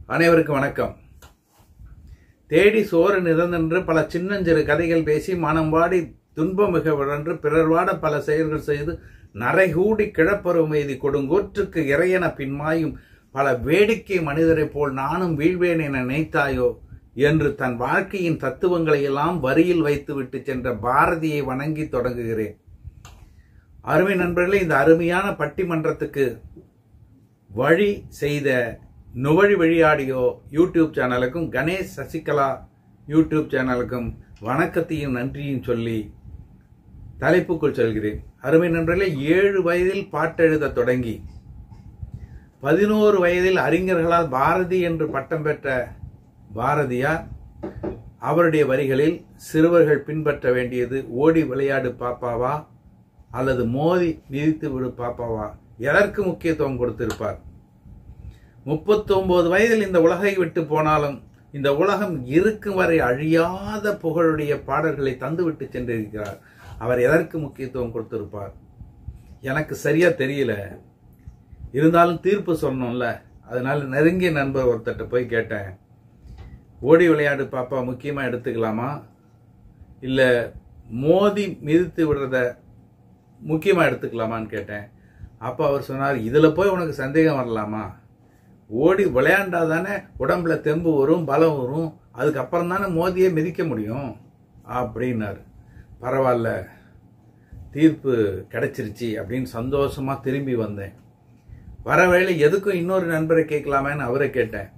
அனைவருக்கும் வணக்கம் தேடி சோறு நிறந்தென்று பல சின்னஞ்சிறு கதைகள் பேசி மனம் வாடி துன்பமிக விழன்று பிறர் வாட பல செயல்கள் செய்து நரைகூடி கிழப்பருவம் எய்தி கொடுங்கோற்றுக்கு இறையென பின்மாயும் பல வேடிக்கை மனிதரைப் போல் நானும் வீழ்வேன் என நினைத்தாயோ என்று தன் வாழ்க்கையின் தத்துவங்களை எல்லாம் வரியில் வைத்துவிட்டு சென்ற பாரதியை வணங்கி தொடங்குகிறேன் அருமை நண்பர்களே இந்த அருமையான பட்டிமன்றத்துக்கு வழி செய்த நுவழி வழியாடியோ யூடியூப் சேனலுக்கும் கணேஷ் சசிகலா யூடியூப் சேனலுக்கும் வணக்கத்தையும் நன்றியும் சொல்லி தலைப்புக்குள் செல்கிறேன் அருமை நண்பர்களே ஏழு வயதில் பாட்டெழுத தொடங்கி பதினோரு வயதில் அறிஞர்களால் பாரதி என்று பட்டம் பெற்ற பாரதியார் அவருடைய வரிகளில் சிறுவர்கள் பின்பற்ற வேண்டியது ஓடி விளையாடு பாப்பாவா அல்லது மோதி மிதித்து விடு பாப்பாவா எதற்கு முக்கியத்துவம் கொடுத்திருப்பார் முப்பத்தொன்பது வயதில் இந்த உலகை விட்டு போனாலும் இந்த உலகம் இருக்கும் வரை அழியாத புகழுடைய பாடல்களை தந்துவிட்டு சென்றிருக்கிறார் அவர் எதற்கு முக்கியத்துவம் கொடுத்திருப்பார் எனக்கு சரியா தெரியல இருந்தாலும் தீர்ப்பு சொல்லணும்ல அதனால நெருங்கிய நண்பர் ஒருத்தட்ட போய் கேட்டேன் ஓடி விளையாடு பாப்பா முக்கியமா எடுத்துக்கலாமா இல்ல மோதி மிதித்து விடுறத முக்கியமா எடுத்துக்கலாமான்னு கேட்டேன் அப்ப அவர் சொன்னார் இதுல போய் உனக்கு சந்தேகம் வரலாமா ஓடி விளையாண்டா தானே உடம்புல தெம்பு வரும் பலம் வரும் அதுக்கப்புறம் தானே மோதியே மிதிக்க முடியும் அப்படின்னாரு பரவாயில்ல தீர்ப்பு கிடைச்சிருச்சு அப்படின்னு சந்தோஷமா திரும்பி வந்தேன் வர வேலை எதுக்கும் இன்னொரு நண்பரை கேட்கலாமேன்னு அவரை கேட்டேன்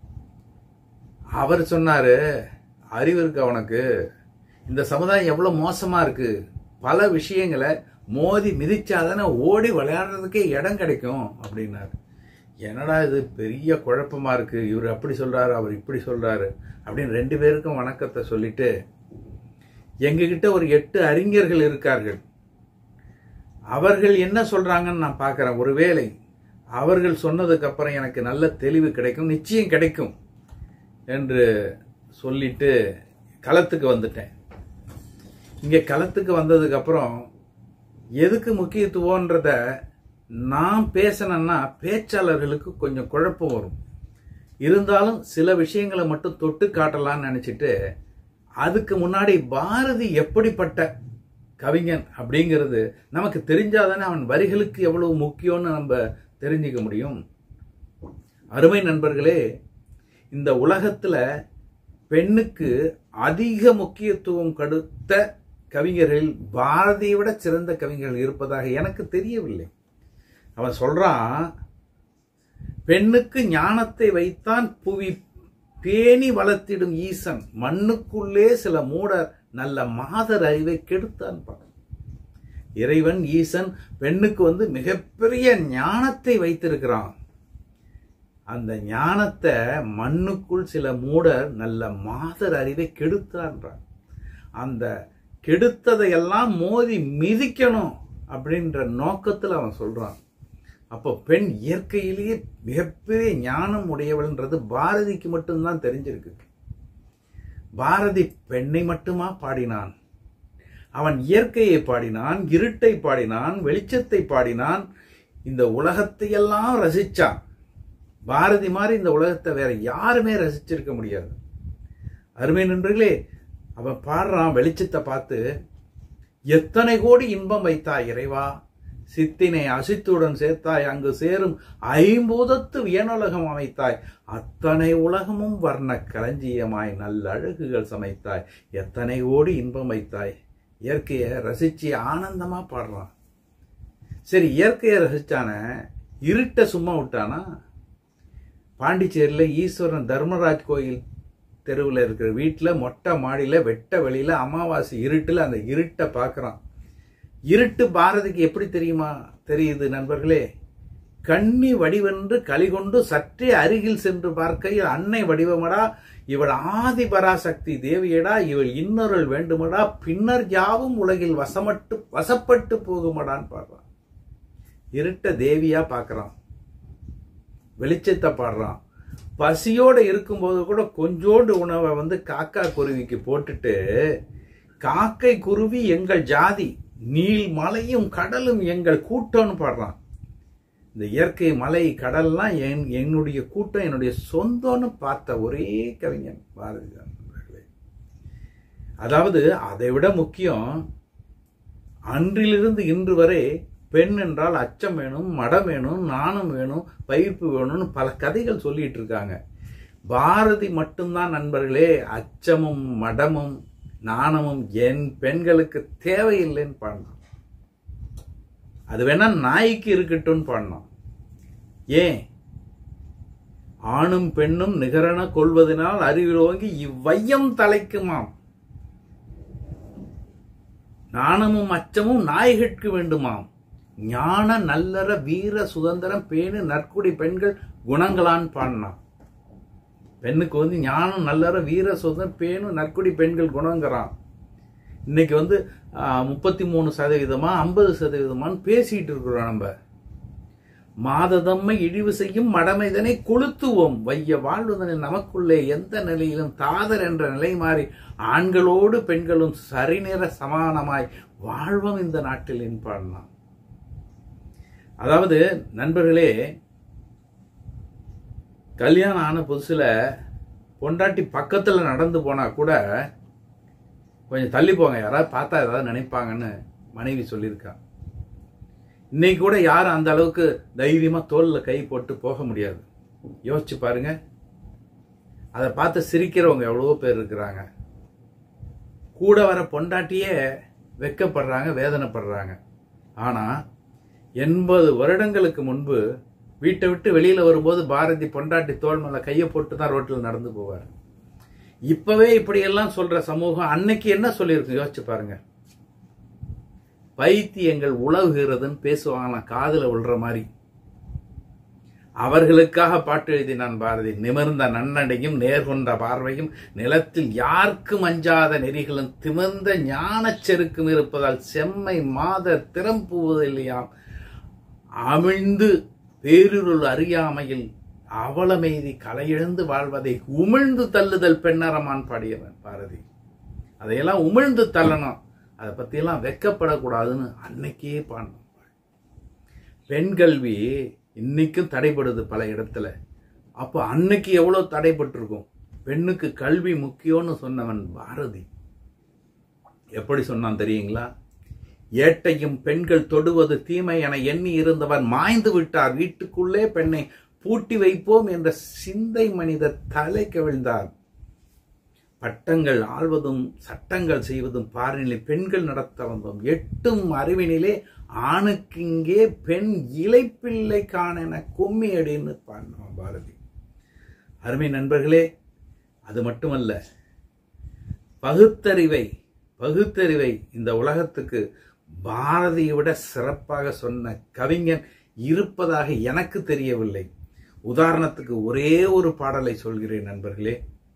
அவர் சொன்னாரு அறிவு இருக்கா உனக்கு இந்த சமுதாயம் எவ்வளவு மோசமா இருக்கு பல விஷயங்களை மோதி மிதிச்சாதானே ஓடி விளையாடுறதுக்கே இடம் கிடைக்கும் அப்படின்னாரு என்னடா இது பெரிய குழப்பமா இருக்கு இவர் அப்படி சொல்றாரு அவர் இப்படி சொல்றாரு அப்படின்னு ரெண்டு பேருக்கும் வணக்கத்தை சொல்லிட்டு எங்ககிட்ட ஒரு எட்டு அறிஞர்கள் இருக்கார்கள் அவர்கள் என்ன சொல்றாங்கன்னு நான் பார்க்கிறேன் ஒருவேளை அவர்கள் சொன்னதுக்கு அப்புறம் எனக்கு நல்ல தெளிவு கிடைக்கும் நிச்சயம் கிடைக்கும் என்று சொல்லிட்டு களத்துக்கு வந்துட்டேன் இங்க களத்துக்கு வந்ததுக்கு அப்புறம் எதுக்கு முக்கியத்துவன்றத நான் பேசினேன்னா பேச்சாளர்களுக்கு கொஞ்சம் குழப்பம் வரும் இருந்தாலும் சில விஷயங்களை மட்டும் தொட்டு காட்டலாம்னு நினைச்சிட்டு அதுக்கு முன்னாடி பாரதி எப்படிப்பட்ட கவிஞன் அப்படிங்கிறது நமக்கு தெரிஞ்சாதானே அவன் வரிகளுக்கு எவ்வளவு முக்கியம்னு நம்ம தெரிஞ்சுக்க முடியும் அருமை நண்பர்களே இந்த உலகத்துல பெண்ணுக்கு அதிக முக்கியத்துவம் கொடுத்த கவிஞர்களில் பாரதியை விட சிறந்த கவிஞர்கள் இருப்பதாக எனக்கு தெரியவில்லை அவன் சொல்றான் பெண்ணுக்கு ஞானத்தை வைத்தான் புவி பேணி வளர்த்திடும் ஈசன் மண்ணுக்குள்ளே சில மூடர் நல்ல மாதர் அறிவை கெடுத்தான் பாரு இறைவன் ஈசன் பெண்ணுக்கு வந்து மிகப்பெரிய ஞானத்தை வைத்திருக்கிறான் அந்த ஞானத்தை மண்ணுக்குள் சில மூடர் நல்ல மாதர் அறிவை கெடுத்தான்றான் அந்த கெடுத்ததையெல்லாம் மோதி மிதிக்கணும் அப்படின்ற நோக்கத்தில் அவன் சொல்றான் அப்போ பெண் இயற்கையிலேயே மிகப்பெரிய ஞானம் உடையவள்ன்றது பாரதிக்கு மட்டும்தான் தெரிஞ்சிருக்கு பாரதி பெண்ணை மட்டுமா பாடினான் அவன் இயற்கையை பாடினான் இருட்டை பாடினான் வெளிச்சத்தை பாடினான் இந்த உலகத்தையெல்லாம் ரசிச்சான் பாரதி மாதிரி இந்த உலகத்தை வேற யாருமே ரசிச்சிருக்க முடியாது அருமை நண்பர்களே அவன் பாடுறான் வெளிச்சத்தை பார்த்து எத்தனை கோடி இன்பம் வைத்தாய் இறைவா சித்தினை அசித்துடன் சேர்த்தாய் அங்கு சேரும் ஐம்பூதத்து வியனுலகம் அமைத்தாய் அத்தனை உலகமும் வர்ண களஞ்சியமாய் நல்ல அழகுகள் சமைத்தாய் எத்தனை கோடி இன்பம் வைத்தாய் இயற்கையை ரசிச்சு ஆனந்தமா பாடுறான் சரி இயற்கையை ரசிச்சான இருட்ட சும்மா விட்டானா பாண்டிச்சேரியில் ஈஸ்வரன் தர்மராஜ் கோயில் தெருவில் இருக்கிற வீட்டில் மொட்டை மாடியில் வெட்ட வெளியில் அமாவாசை இருட்டில் அந்த இருட்டை பார்க்குறான் இருட்டு பாரதிக்கு எப்படி தெரியுமா தெரியுது நண்பர்களே கண்ணி வடிவென்று கலிகொண்டு சற்றே அருகில் சென்று பார்க்கையில் அன்னை வடிவமடா இவள் ஆதி பராசக்தி தேவியடா இவள் இன்னொருள் வேண்டுமடா பின்னர் யாவும் உலகில் வசமட்டு வசப்பட்டு போகுமடான்னு பார்றான் இருட்ட தேவியா பார்க்கறான் வெளிச்சத்தை பாடுறான் பசியோட இருக்கும்போது கூட கொஞ்சோண்டு உணவை வந்து காக்கா குருவிக்கு போட்டுட்டு காக்கை குருவி எங்கள் ஜாதி நீள் மலையும் கடலும் எங்கள் கூட்டம்னு பாடுறான் இந்த இயற்கை மலை கடல்லாம் என் என்னுடைய கூட்டம் என்னுடைய சொந்தம்னு பார்த்த ஒரே கவிஞன் பாரதிதான் நண்பர்களே அதாவது அதை விட முக்கியம் அன்றிலிருந்து இன்று வரை பெண் என்றால் அச்சம் வேணும் மடம் வேணும் நாணம் வேணும் பயிர்ப்பு வேணும்னு பல கதைகள் சொல்லிட்டு இருக்காங்க பாரதி மட்டும்தான் நண்பர்களே அச்சமும் மடமும் நாணமும் என் பெண்களுக்கு தேவையில்லைன்னு பாடினான் அது வேணா நாய்க்கு இருக்கட்டும்னு பாடினான் ஏன் ஆணும் பெண்ணும் நிகரென கொள்வதனால் அறிவில் ஓங்கி இவ்வையம் தலைக்குமாம் நாணமும் அச்சமும் நாய்கட்கு வேண்டுமாம் ஞான நல்லற வீர சுதந்திரம் பேணு நற்குடி பெண்கள் குணங்களான் பாடினான் பெண்ணுக்கு வந்து ஞானம் நல்லற வீர சுதந்திரம் பேணு நற்குடி பெண்கள் குணங்கிறான் இன்னைக்கு வந்து முப்பத்தி மூணு சதவீதமா ஐம்பது சதவீதமான்னு பேசிட்டு இருக்கிறோம் நம்ம மாததம்மை இழிவு செய்யும் மடமைதனை கொளுத்துவோம் வைய வாழ்வதனில் நமக்குள்ளே எந்த நிலையிலும் தாதர் என்ற நிலை மாறி ஆண்களோடு பெண்களும் சரிநிற சமானமாய் வாழ்வோம் இந்த நாட்டில் என்பான் அதாவது நண்பர்களே கல்யாணம் ஆன புதுசுல பொண்டாட்டி பக்கத்துல நடந்து போனா கூட கொஞ்சம் தள்ளி போங்க யாராவது பார்த்தா ஏதாவது நினைப்பாங்கன்னு மனைவி சொல்லியிருக்கா இன்னைக்கு கூட யாரும் அந்த அளவுக்கு தைரியமா தோல்ல கை போட்டு போக முடியாது யோசிச்சு பாருங்க அதை பார்த்து சிரிக்கிறவங்க எவ்வளவோ பேர் இருக்கிறாங்க கூட வர பொண்டாட்டியே வெக்கப்படுறாங்க வேதனைப்படுறாங்க ஆனா எண்பது வருடங்களுக்கு முன்பு வீட்டை விட்டு வெளியில வரும்போது பாரதி பொண்டாட்டி தோல் மேல கையை போட்டு தான் ரோட்டில் நடந்து போவார் இப்பவே இப்படியெல்லாம் சொல்ற சமூகம் அன்னைக்கு என்ன சொல்லியிருக்கு யோசிச்சு பாருங்க பைத்தியங்கள் உழவுகிறதுன்னு பேசுவாங்களாம் காதுல விழுற மாதிரி அவர்களுக்காக பாட்டு எழுதினான் பாரதி நிமிர்ந்த நன்னடையும் நேர்கொண்ட பார்வையும் நிலத்தில் யாருக்கும் அஞ்சாத நெறிகளும் திமிர்ந்த ஞானச் செருக்கும் இருப்பதால் செம்மை மாத திறம்புவதில்லையாம் அமிழ்ந்து பேருருள் அறியாமையில் அவலமெய்தி கலையிழந்து வாழ்வதை உமிழ்ந்து தள்ளுதல் பெண்ணரமான் பாடியவன் பாரதி அதையெல்லாம் உமிழ்ந்து தள்ளணும் அதை பற்றியெல்லாம் வெக்கப்படக்கூடாதுன்னு அன்னைக்கே பாடணும் பெண் கல்வி இன்னைக்கும் தடைபடுது பல இடத்துல அப்போ அன்னைக்கு எவ்வளோ தடைபட்டிருக்கும் பெண்ணுக்கு கல்வி முக்கியம்னு சொன்னவன் பாரதி எப்படி சொன்னான் தெரியுங்களா ஏட்டையும் பெண்கள் தொடுவது தீமை என எண்ணி இருந்தவர் மாய்ந்து விட்டார் வீட்டுக்குள்ளே பெண்ணை பூட்டி வைப்போம் என்ற சிந்தை மனித தலை கவிழ்ந்தார் பட்டங்கள் ஆள்வதும் சட்டங்கள் செய்வதும் பாரினிலே பெண்கள் நடத்த வந்தோம் எட்டும் அறிவினிலே ஆணுக்கு இங்கே பெண் இலைப்பிள்ளை காணென கும்மி அடின்னு பாடினோம் பாரதி அருமை நண்பர்களே அது மட்டுமல்ல பகுத்தறிவை பகுத்தறிவை இந்த உலகத்துக்கு பாரதியை விட சிறப்பாக சொன்ன கவிஞன் இருப்பதாக எனக்கு தெரியவில்லை உதாரணத்துக்கு ஒரே ஒரு பாடலை சொல்கிறேன் நண்பர்களே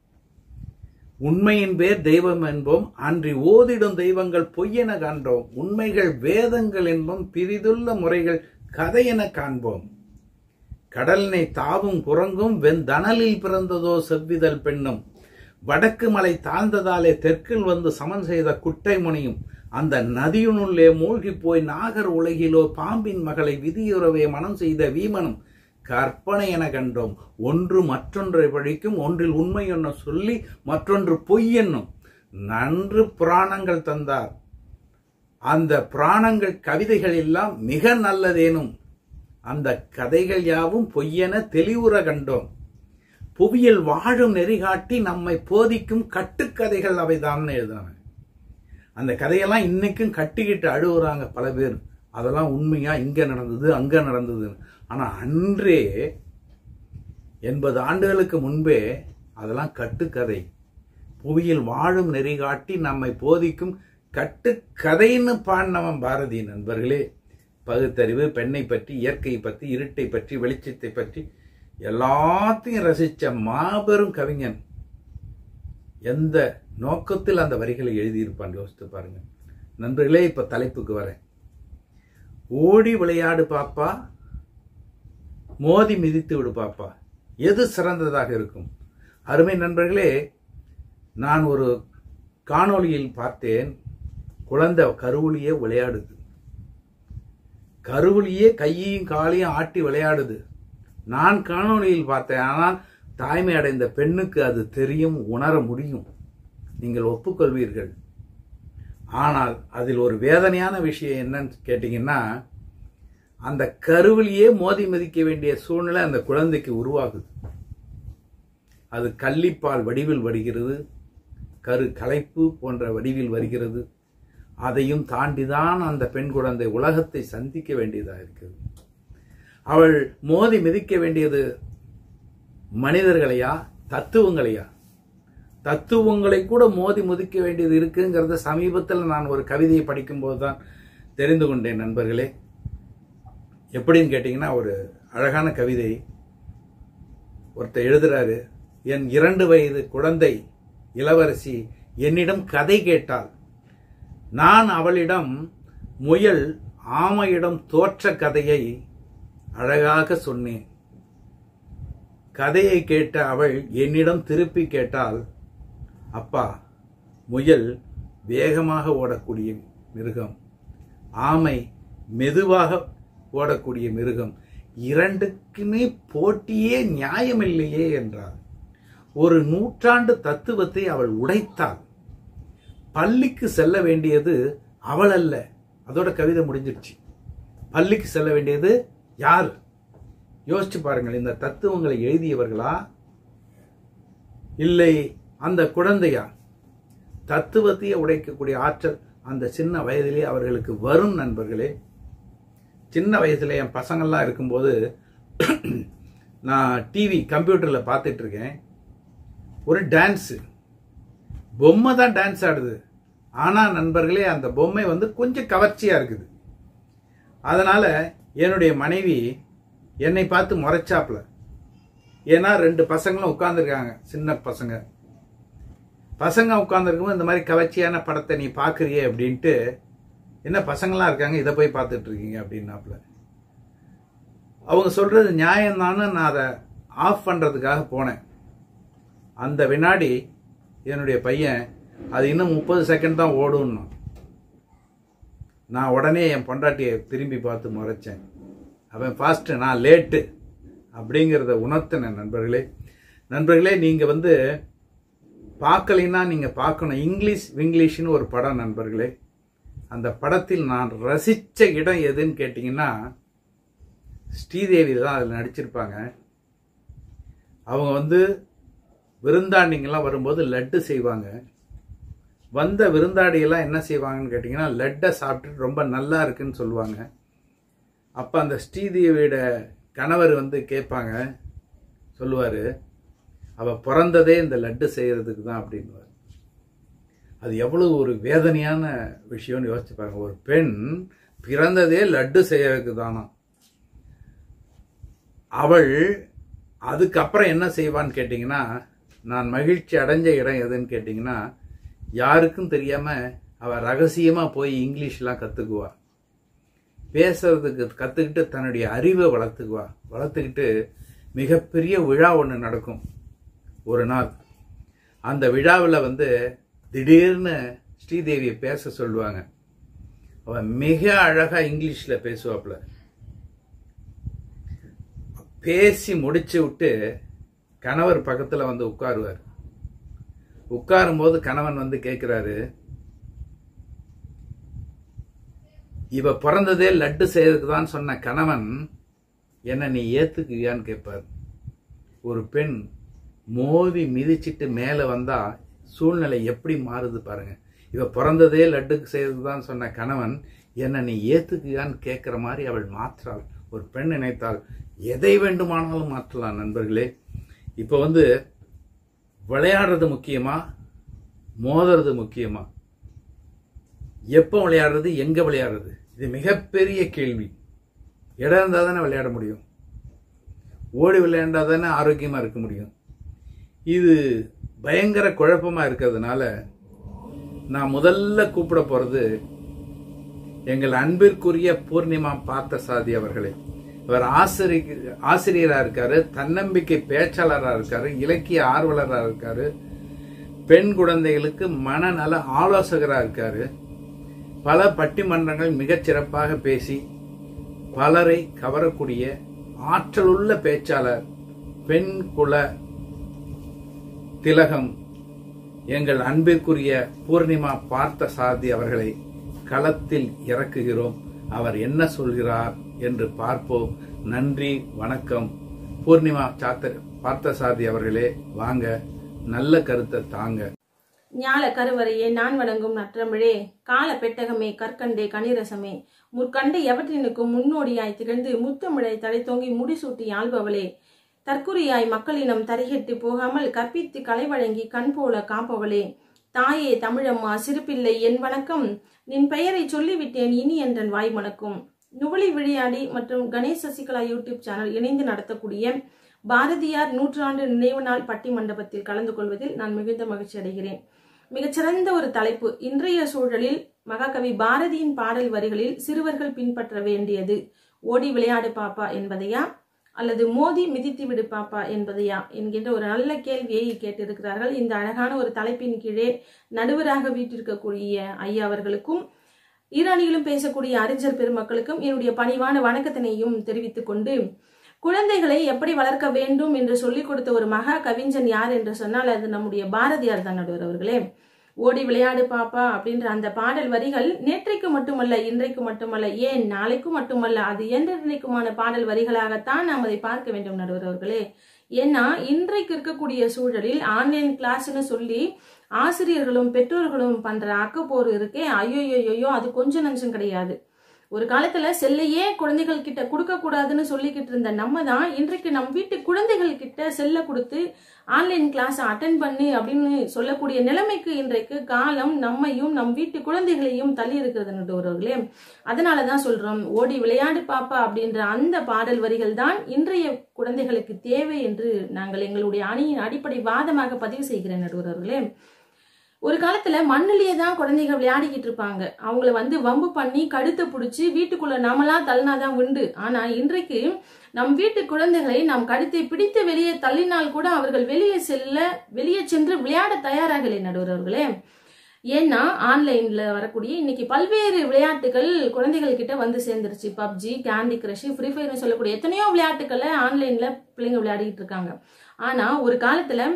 உண்மையின் பேர் தெய்வம் என்போம் அன்றி ஓதிடும் தெய்வங்கள் பொய்யென காண்போம் உண்மைகள் வேதங்கள் என்போம் பிரிதுள்ள முறைகள் கதையென காண்போம் கடலினை தாவும் குரங்கும் வெந்தணலில் பிறந்ததோ செவ்விதழ் பெண்ணும் வடக்கு மலை தாழ்ந்ததாலே தெற்கில் வந்து சமன் செய்த குட்டை முனியும் அந்த நதியினுள்ளே மூழ்கி போய் நாகர் உலகிலோ பாம்பின் மகளை விதியுறவே மனம் செய்த வீமனும் கற்பனை என கண்டோம் ஒன்று மற்றொன்றை பழிக்கும் ஒன்றில் உண்மை என்ன சொல்லி மற்றொன்று பொய் என்னும் நன்று புராணங்கள் தந்தார் அந்த புராணங்கள் கவிதைகள் எல்லாம் மிக நல்லதேனும் அந்த கதைகள் யாவும் பொய்யென தெளிவுற கண்டோம் புவியில் வாழும் நெறிகாட்டி நம்மை போதிக்கும் கட்டுக்கதைகள் அவைதான் எழுதான அந்த கதையெல்லாம் இன்னைக்கும் கட்டிக்கிட்டு அழுகுறாங்க பல பேர் அதெல்லாம் உண்மையா இங்க நடந்தது அங்க நடந்தது ஆனா அன்றே எண்பது ஆண்டுகளுக்கு முன்பே அதெல்லாம் கட்டுக்கதை புவியில் வாழும் நெறிகாட்டி நம்மை போதிக்கும் கட்டுக்கதைன்னு பாடினவன் பாரதி நண்பர்களே பகுத்தறிவு பெண்ணை பற்றி இயற்கை பற்றி இருட்டை பற்றி வெளிச்சத்தை பற்றி எல்லாத்தையும் ரசித்த மாபெரும் கவிஞன் எந்த நோக்கத்தில் அந்த வரிகளை எழுதியிருப்பான் யோசித்து பாருங்க நண்பர்களே இப்ப தலைப்புக்கு வரேன் ஓடி விளையாடு பாப்பா மோதி மிதித்து விடு பாப்பா எது சிறந்ததாக இருக்கும் அருமை நண்பர்களே நான் ஒரு காணொளியில் பார்த்தேன் குழந்தை கருவுலியே விளையாடுது கருவிலேயே கையையும் காலையும் ஆட்டி விளையாடுது நான் காணொளியில் பார்த்தேன் ஆனால் தாய்மை அடைந்த பெண்ணுக்கு அது தெரியும் உணர முடியும் நீங்கள் ஒப்புக்கொள்வீர்கள் ஆனால் அதில் ஒரு வேதனையான விஷயம் என்னன்னு கேட்டீங்கன்னா அந்த கருவிலேயே மோதி மதிக்க வேண்டிய சூழ்நிலை அந்த குழந்தைக்கு உருவாகுது அது கள்ளிப்பால் வடிவில் வருகிறது கரு கலைப்பு போன்ற வடிவில் வருகிறது அதையும் தாண்டிதான் அந்த பெண் குழந்தை உலகத்தை சந்திக்க வேண்டியதாக இருக்கிறது அவள் மோதி மிதிக்க வேண்டியது மனிதர்களையா தத்துவங்களையா தத்துவங்களை கூட மோதி முதிக்க வேண்டியது இருக்குங்கிறத சமீபத்தில் நான் ஒரு கவிதையை படிக்கும்போது தான் தெரிந்து கொண்டேன் நண்பர்களே எப்படின்னு கேட்டிங்கன்னா ஒரு அழகான கவிதை ஒருத்தர் எழுதுறாரு என் இரண்டு வயது குழந்தை இளவரசி என்னிடம் கதை கேட்டாள் நான் அவளிடம் முயல் ஆமையிடம் தோற்ற கதையை அழகாக சொன்னேன் கதையை கேட்ட அவள் என்னிடம் திருப்பி கேட்டால் அப்பா முயல் வேகமாக ஓடக்கூடிய மிருகம் ஆமை மெதுவாக ஓடக்கூடிய மிருகம் இரண்டுக்குமே போட்டியே நியாயமில்லையே என்றார் ஒரு நூற்றாண்டு தத்துவத்தை அவள் உடைத்தாள் பள்ளிக்கு செல்ல வேண்டியது அவள் அல்ல அதோட கவிதை முடிஞ்சிருச்சு பள்ளிக்கு செல்ல வேண்டியது யார் யோசிச்சு பாருங்கள் இந்த தத்துவங்களை எழுதியவர்களா இல்லை அந்த குழந்தையா தத்துவத்தையே உடைக்கக்கூடிய ஆற்றல் அந்த சின்ன வயதிலே அவர்களுக்கு வரும் நண்பர்களே சின்ன வயசுல என் பசங்கள்லாம் இருக்கும்போது நான் டிவி கம்ப்யூட்டரில் பார்த்துட்டு இருக்கேன் ஒரு டான்ஸு பொம்மை தான் டான்ஸ் ஆடுது ஆனால் நண்பர்களே அந்த பொம்மை வந்து கொஞ்சம் கவர்ச்சியாக இருக்குது அதனால் என்னுடைய மனைவி என்னை பார்த்து முறைச்சாப்புல ஏன்னா ரெண்டு பசங்களும் உட்காந்துருக்காங்க சின்ன பசங்க பசங்க உட்காந்துருக்கும் இந்த மாதிரி கவர்ச்சியான படத்தை நீ பார்க்குறியே அப்படின்ட்டு என்ன பசங்களாம் இருக்காங்க இதை போய் பார்த்துட்டு இருக்கீங்க அப்படின்னாப்புல அவங்க சொல்றது நியாயம்தான்னு நான் அதை ஆஃப் பண்ணுறதுக்காக போனேன் அந்த வினாடி என்னுடைய பையன் அது இன்னும் முப்பது செகண்ட் தான் ஓடும்னு நான் உடனே என் பொண்டாட்டியை திரும்பி பார்த்து முறைச்சேன் அவன் ஃபாஸ்ட்டு நான் லேட்டு அப்படிங்கிறத உணர்த்தினேன் நண்பர்களே நண்பர்களே நீங்கள் வந்து பார்க்கலைன்னா நீங்கள் பார்க்கணும் இங்கிலீஷ் விங்கிலீஷ்னு ஒரு படம் நண்பர்களே அந்த படத்தில் நான் ரசித்த இடம் எதுன்னு கேட்டிங்கன்னா ஸ்ரீதேவி தான் அதில் நடிச்சிருப்பாங்க அவங்க வந்து விருந்தாண்டிங்கெல்லாம் வரும்போது லட்டு செய்வாங்க வந்த விருந்தாடியெல்லாம் என்ன செய்வாங்கன்னு கேட்டிங்கன்னா லட்டை சாப்பிட்டுட்டு ரொம்ப நல்லா இருக்குன்னு சொல்லுவாங்க அப்போ அந்த ஸ்ரீதேவியோட கணவர் வந்து கேட்பாங்க சொல்லுவார் அவள் பிறந்ததே இந்த லட்டு செய்கிறதுக்கு தான் அப்படின்வார் அது எவ்வளவு ஒரு வேதனையான விஷயம்னு யோசிச்சு பாருங்க ஒரு பெண் பிறந்ததே லட்டு செய்யறதுக்கு தானா அவள் அதுக்கப்புறம் என்ன செய்வான்னு கேட்டிங்கன்னா நான் மகிழ்ச்சி அடைஞ்ச இடம் எதுன்னு கேட்டிங்கன்னா யாருக்கும் தெரியாமல் அவள் ரகசியமாக போய் இங்கிலீஷ்லாம் கற்றுக்குவா பேசுறதுக்கு கற்றுக்கிட்டு தன்னுடைய அறிவை வளர்த்துக்குவா வளர்த்துக்கிட்டு மிகப்பெரிய விழா ஒன்று நடக்கும் ஒரு நாள் அந்த விழாவில் வந்து திடீர்னு ஸ்ரீதேவியை பேச சொல்லுவாங்க அவன் மிக அழகா இங்கிலீஷ்ல பேசுவாப்புல பேசி முடிச்சு விட்டு கணவர் பக்கத்துல வந்து உட்காருவார் உட்காரும் போது கணவன் வந்து கேட்கிறாரு இவ பிறந்ததே லட்டு செய்யறதுக்கு தான் சொன்ன கணவன் என்ன நீ ஏத்துக்குவியான்னு கேட்பார் ஒரு பெண் மோதி மிதிச்சிட்டு மேலே வந்தா சூழ்நிலை எப்படி மாறுது பாருங்க இவ பிறந்ததே லட்டுக்கு செய்யறதுக்கு தான் சொன்ன கணவன் என்ன நீ ஏத்துக்குவியான்னு கேட்குற மாதிரி அவள் மாற்றாள் ஒரு பெண் நினைத்தால் எதை வேண்டுமானாலும் மாற்றலாம் நண்பர்களே இப்போ வந்து விளையாடுறது முக்கியமா மோதுறது முக்கியமா எப்போ விளையாடுறது எங்க விளையாடுறது இது மிகப்பெரிய கேள்வி இடம் இருந்தால் தானே விளையாட முடியும் ஓடி விளையாண்டா தானே ஆரோக்கியமாக இருக்க முடியும் இது பயங்கர குழப்பமாக இருக்கிறதுனால நான் முதல்ல கூப்பிட போகிறது எங்கள் அன்பிற்குரிய பூர்ணிமா பார்த்தசாதி அவர்களே இவர் ஆசிரியர் ஆசிரியராக இருக்காரு தன்னம்பிக்கை பேச்சாளராக இருக்காரு இலக்கிய ஆர்வலராக இருக்காரு பெண் குழந்தைகளுக்கு மனநல ஆலோசகராக இருக்காரு பல பட்டிமன்றங்கள் மிகச் சிறப்பாக பேசி பலரை கவரக்கூடிய ஆற்றலுள்ள பேச்சாளர் பெண் குல திலகம் எங்கள் அன்பிற்குரிய பூர்ணிமா பார்த்த சாரதி அவர்களை களத்தில் இறக்குகிறோம் அவர் என்ன சொல்கிறார் என்று பார்ப்போம் நன்றி வணக்கம் பூர்ணிமா சாத்த பார்த்தசாரதி அவர்களே வாங்க நல்ல கருத்தை தாங்க ஞால கருவறையே நான் வணங்கும் நற்றமிழே கால பெட்டகமே கற்கண்டே கனிரசமே முற்கண்டு எவற்றினுக்கும் முன்னோடியாய் திகழ்ந்து முத்தமிழை தழைத்தோங்கி முடிசூட்டி ஆள்பவளே தற்குறியாய் மக்களினம் தரிகெட்டு போகாமல் கற்பித்து கலை வழங்கி கண் போல காப்பவளே தாயே தமிழம்மா சிறுபிள்ளை என் வணக்கம் நின் பெயரை சொல்லிவிட்டேன் இனி என்றன் வாய் மணக்கும் நுவலி விளையாடி மற்றும் கணேஷ் சசிகலா யூடியூப் சேனல் இணைந்து நடத்தக்கூடிய பாரதியார் நூற்றாண்டு நினைவு நாள் பட்டி மண்டபத்தில் கலந்து கொள்வதில் நான் மிகுந்த மகிழ்ச்சி அடைகிறேன் மிகச்சிறந்த ஒரு தலைப்பு இன்றைய சூழலில் மகாகவி பாரதியின் பாடல் வரிகளில் சிறுவர்கள் பின்பற்ற வேண்டியது ஓடி விளையாடு பாப்பா என்பதையா அல்லது மோதி மிதித்து விடு பாப்பா என்பதையா என்கின்ற ஒரு நல்ல கேள்வியை கேட்டிருக்கிறார்கள் இந்த அழகான ஒரு தலைப்பின் கீழே நடுவராக வீட்டிருக்கக்கூடிய ஐயா அவர்களுக்கும் ஈரானியிலும் பேசக்கூடிய அறிஞர் பெருமக்களுக்கும் என்னுடைய பணிவான வணக்கத்தினையும் தெரிவித்துக் கொண்டு குழந்தைகளை எப்படி வளர்க்க வேண்டும் என்று சொல்லிக் கொடுத்த ஒரு மகா கவிஞன் யார் என்று சொன்னால் அது நம்முடைய பாரதியார் தான் நடுவர் அவர்களே ஓடி விளையாடு பாப்பா அப்படின்ற அந்த பாடல் வரிகள் நேற்றைக்கு மட்டுமல்ல இன்றைக்கு மட்டுமல்ல ஏன் நாளைக்கு மட்டுமல்ல அது என்றென்றைக்குமான பாடல் வரிகளாகத்தான் நாம் அதை பார்க்க வேண்டும் நடுவர் அவர்களே ஏன்னா இன்றைக்கு இருக்கக்கூடிய சூழலில் ஆன்லைன் கிளாஸ்னு சொல்லி ஆசிரியர்களும் பெற்றோர்களும் பண்ற அக்கப்போர் இருக்கே ஐயோ அது கொஞ்சம் நஞ்சம் கிடையாது ஒரு காலத்துல செல்லையே குழந்தைகள் கிட்ட கொடுக்க கூடாதுன்னு சொல்லிக்கிட்டு இருந்த நம்ம தான் இன்றைக்கு நம் வீட்டு குழந்தைகள் கிட்ட செல்ல கொடுத்து ஆன்லைன் கிளாஸ் அட்டன் பண்ணு அப்படின்னு சொல்லக்கூடிய நிலைமைக்கு இன்றைக்கு காலம் நம்மையும் நம் வீட்டு குழந்தைகளையும் தள்ளி இருக்கிறது நடுவர்களே அதனாலதான் சொல்றோம் ஓடி விளையாடு பாப்பா அப்படின்ற அந்த பாடல் வரிகள் தான் இன்றைய குழந்தைகளுக்கு தேவை என்று நாங்கள் எங்களுடைய அணியின் அடிப்படை வாதமாக பதிவு செய்கிறேன் நடுவர்களே ஒரு காலத்துல மண்ணிலேயே தான் குழந்தைங்க விளையாடிக்கிட்டு இருப்பாங்க அவங்கள வந்து வம்பு பண்ணி கழுத்தை பிடிச்சி வீட்டுக்குள்ள நாமளா தள்ளினாதான் உண்டு ஆனா இன்றைக்கு நம் வீட்டு குழந்தைகளை நாம் கழுத்தை பிடித்து வெளியே தள்ளினால் கூட அவர்கள் வெளியே செல்ல வெளியே சென்று விளையாட தயாராகலை நடுவர்களே ஏன்னா ஆன்லைன்ல வரக்கூடிய இன்னைக்கு பல்வேறு விளையாட்டுகள் குழந்தைகள் கிட்ட வந்து சேர்ந்துருச்சு பப்ஜி கேண்டி கிரஷ் ஃப்ரீ ஃபயர்னு சொல்லக்கூடிய எத்தனையோ விளையாட்டுகளை ஆன்லைன்ல பிள்ளைங்க விளையாடிட்டு இருக்காங்க ஆனா ஒரு காலத்துல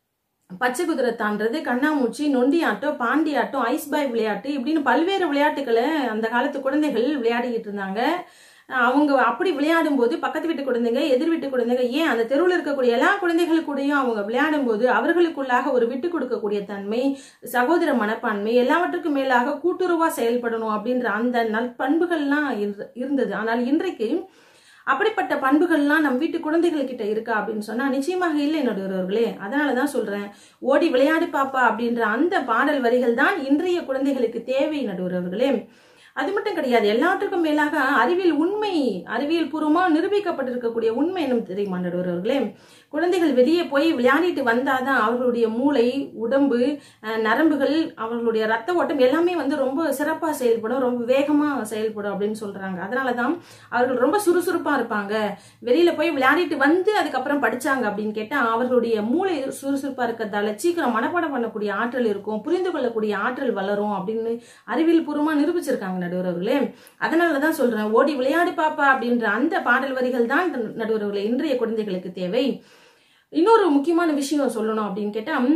பச்சை குதிரை தாண்டது கண்ணாமூச்சி நொண்டி ஆட்டம் பாண்டி ஆட்டம் ஐஸ் பாய் விளையாட்டு இப்படின்னு பல்வேறு விளையாட்டுகளை அந்த காலத்து குழந்தைகள் விளையாடிக்கிட்டு இருந்தாங்க அவங்க அப்படி விளையாடும் போது பக்கத்து வீட்டு குழந்தைங்க எதிர் வீட்டு குழந்தைங்க ஏன் அந்த தெருவில் இருக்கக்கூடிய எல்லா குழந்தைகள் கூடயும் அவங்க விளையாடும் போது அவர்களுக்குள்ளாக ஒரு விட்டு கொடுக்கக்கூடிய தன்மை சகோதர மனப்பான்மை எல்லாவற்றுக்கும் மேலாக கூட்டுறவா செயல்படணும் அப்படின்ற அந்த நற்பண்புகள்லாம் இருந்தது ஆனால் இன்றைக்கு அப்படிப்பட்ட பண்புகள்லாம் நம் வீட்டு குழந்தைகள் கிட்ட இருக்கா அப்படின்னு சொன்னா நிச்சயமாக இல்லை நடுவர்களே அதனால தான் சொல்றேன் ஓடி விளையாடு பாப்பா அப்படின்ற அந்த பாடல் வரிகள் தான் இன்றைய குழந்தைகளுக்கு தேவை நடுவர்களே அது மட்டும் கிடையாது எல்லாத்துக்கும் மேலாக அறிவியல் உண்மை அறிவியல் பூர்வமா நிரூபிக்கப்பட்டிருக்கக்கூடிய உண்மை என்ன தெரியுமா நடுவர்களே குழந்தைகள் வெளியே போய் விளையாடிட்டு வந்தாதான் அவர்களுடைய மூளை உடம்பு நரம்புகள் அவர்களுடைய ரத்த ஓட்டம் எல்லாமே வந்து ரொம்ப சிறப்பாக செயல்படும் ரொம்ப வேகமாக செயல்படும் அப்படின்னு சொல்றாங்க அதனால தான் அவர்கள் ரொம்ப சுறுசுறுப்பாக இருப்பாங்க வெளியில போய் விளையாடிட்டு வந்து அதுக்கப்புறம் படிச்சாங்க அப்படின்னு கேட்டால் அவர்களுடைய மூளை சுறுசுறுப்பாக இருக்கிறதால சீக்கிரம் மனப்பாடம் பண்ணக்கூடிய ஆற்றல் இருக்கும் புரிந்து கொள்ளக்கூடிய ஆற்றல் வளரும் அப்படின்னு அறிவியல் பூர்வமாக நிரூபிச்சிருக்காங்க நடுவர்களே அதனால தான் சொல்றேன் ஓடி விளையாடி பாப்பா அப்படின்ற அந்த பாடல் வரிகள் தான் நடுவர்களே இன்றைய குழந்தைகளுக்கு தேவை இன்னொரு முக்கியமான விஷயம் சொல்லணும் அப்படின்னு கேட்டால்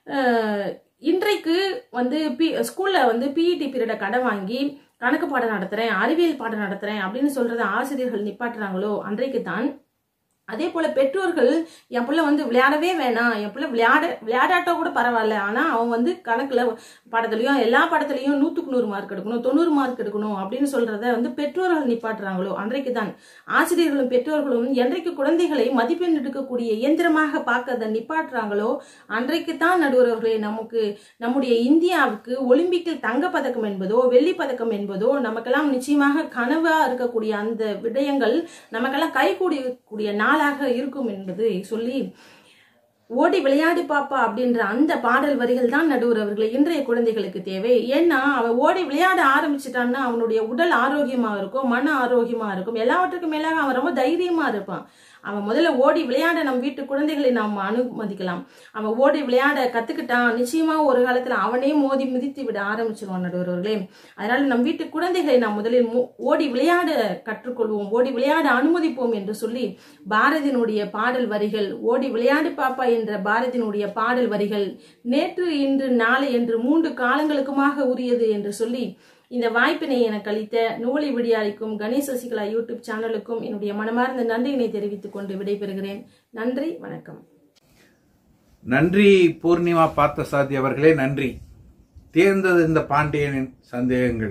இன்றைக்கு வந்து பி ஸ்கூலில் வந்து பிஇடி பீரியடை கடன் வாங்கி கணக்கு பாடம் நடத்துகிறேன் அறிவியல் பாடம் நடத்துகிறேன் அப்படின்னு சொல்கிறத ஆசிரியர்கள் நிப்பாட்டுறாங்களோ அன்றைக்கு தான் அதே போல பெற்றோர்கள் என் பிள்ளை வந்து விளையாடவே வேணாம் என் பிள்ளை விளையாட விளையாடாட்டோ கூட பரவாயில்ல ஆனா அவன் வந்து கணக்குல பாடத்துலயும் எல்லா பாடத்துலயும் நூத்துக்கு நூறு மார்க் எடுக்கணும் தொண்ணூறு மார்க் எடுக்கணும் அப்படின்னு சொல்றத வந்து பெற்றோர்கள் நிப்பாட்டுறாங்களோ அன்றைக்கு தான் ஆசிரியர்களும் பெற்றோர்களும் என்றைக்கு குழந்தைகளை மதிப்பெண் எடுக்கக்கூடிய இயந்திரமாக பார்க்கறத நிப்பாட்டுறாங்களோ அன்றைக்கு தான் நடுவர்களே நமக்கு நம்முடைய இந்தியாவுக்கு ஒலிம்பிக்கில் தங்க பதக்கம் என்பதோ வெள்ளி பதக்கம் என்பதோ நமக்கெல்லாம் நிச்சயமாக கனவா இருக்கக்கூடிய அந்த விடயங்கள் நமக்கெல்லாம் கைகூடிய நாள் நாளாக இருக்கும் என்பதை சொல்லி ஓடி விளையாடி பாப்பா அப்படின்ற அந்த பாடல் வரிகள் தான் நடுவர் அவர்களை இன்றைய குழந்தைகளுக்கு தேவை ஏன்னா அவன் ஓடி விளையாட ஆரம்பிச்சிட்டான்னா அவனுடைய உடல் ஆரோக்கியமா இருக்கும் மன ஆரோக்கியமா இருக்கும் எல்லாவற்றுக்கும் மேலாக அவன் ரொம்ப தைரியமா இருப்பான் அவன் முதல்ல ஓடி விளையாட நம் வீட்டு குழந்தைகளை நாம் அனுமதிக்கலாம் அவன் ஓடி விளையாட கத்துக்கிட்டான் நிச்சயமா ஒரு காலத்துல அவனே மோதி மிதித்து விட ஆரம்பிச்சிருவான் நடுவர்களே அதனால நம் வீட்டு குழந்தைகளை நாம் முதலில் மோ- ஓடி விளையாட கற்றுக்கொள்வோம் ஓடி விளையாட அனுமதிப்போம் என்று சொல்லி பாரதியினுடைய பாடல் வரிகள் ஓடி விளையாடு பாப்பா என்ற பாரதியினுடைய பாடல் வரிகள் நேற்று இன்று நாளை என்று மூன்று காலங்களுக்குமாக உரியது என்று சொல்லி இந்த வாய்ப்பினை எனக்கு அளித்த நூலை விடியாளிக்கும் கணேஷ் சசிகலா யூடியூப் சேனலுக்கும் என்னுடைய மனமார்ந்த நன்றியினை தெரிவித்துக் கொண்டு விடைபெறுகிறேன் நன்றி வணக்கம் நன்றி பூர்ணிமா பார்த்தசாதி அவர்களே நன்றி தேர்ந்தது இந்த பாண்டியனின் சந்தேகங்கள்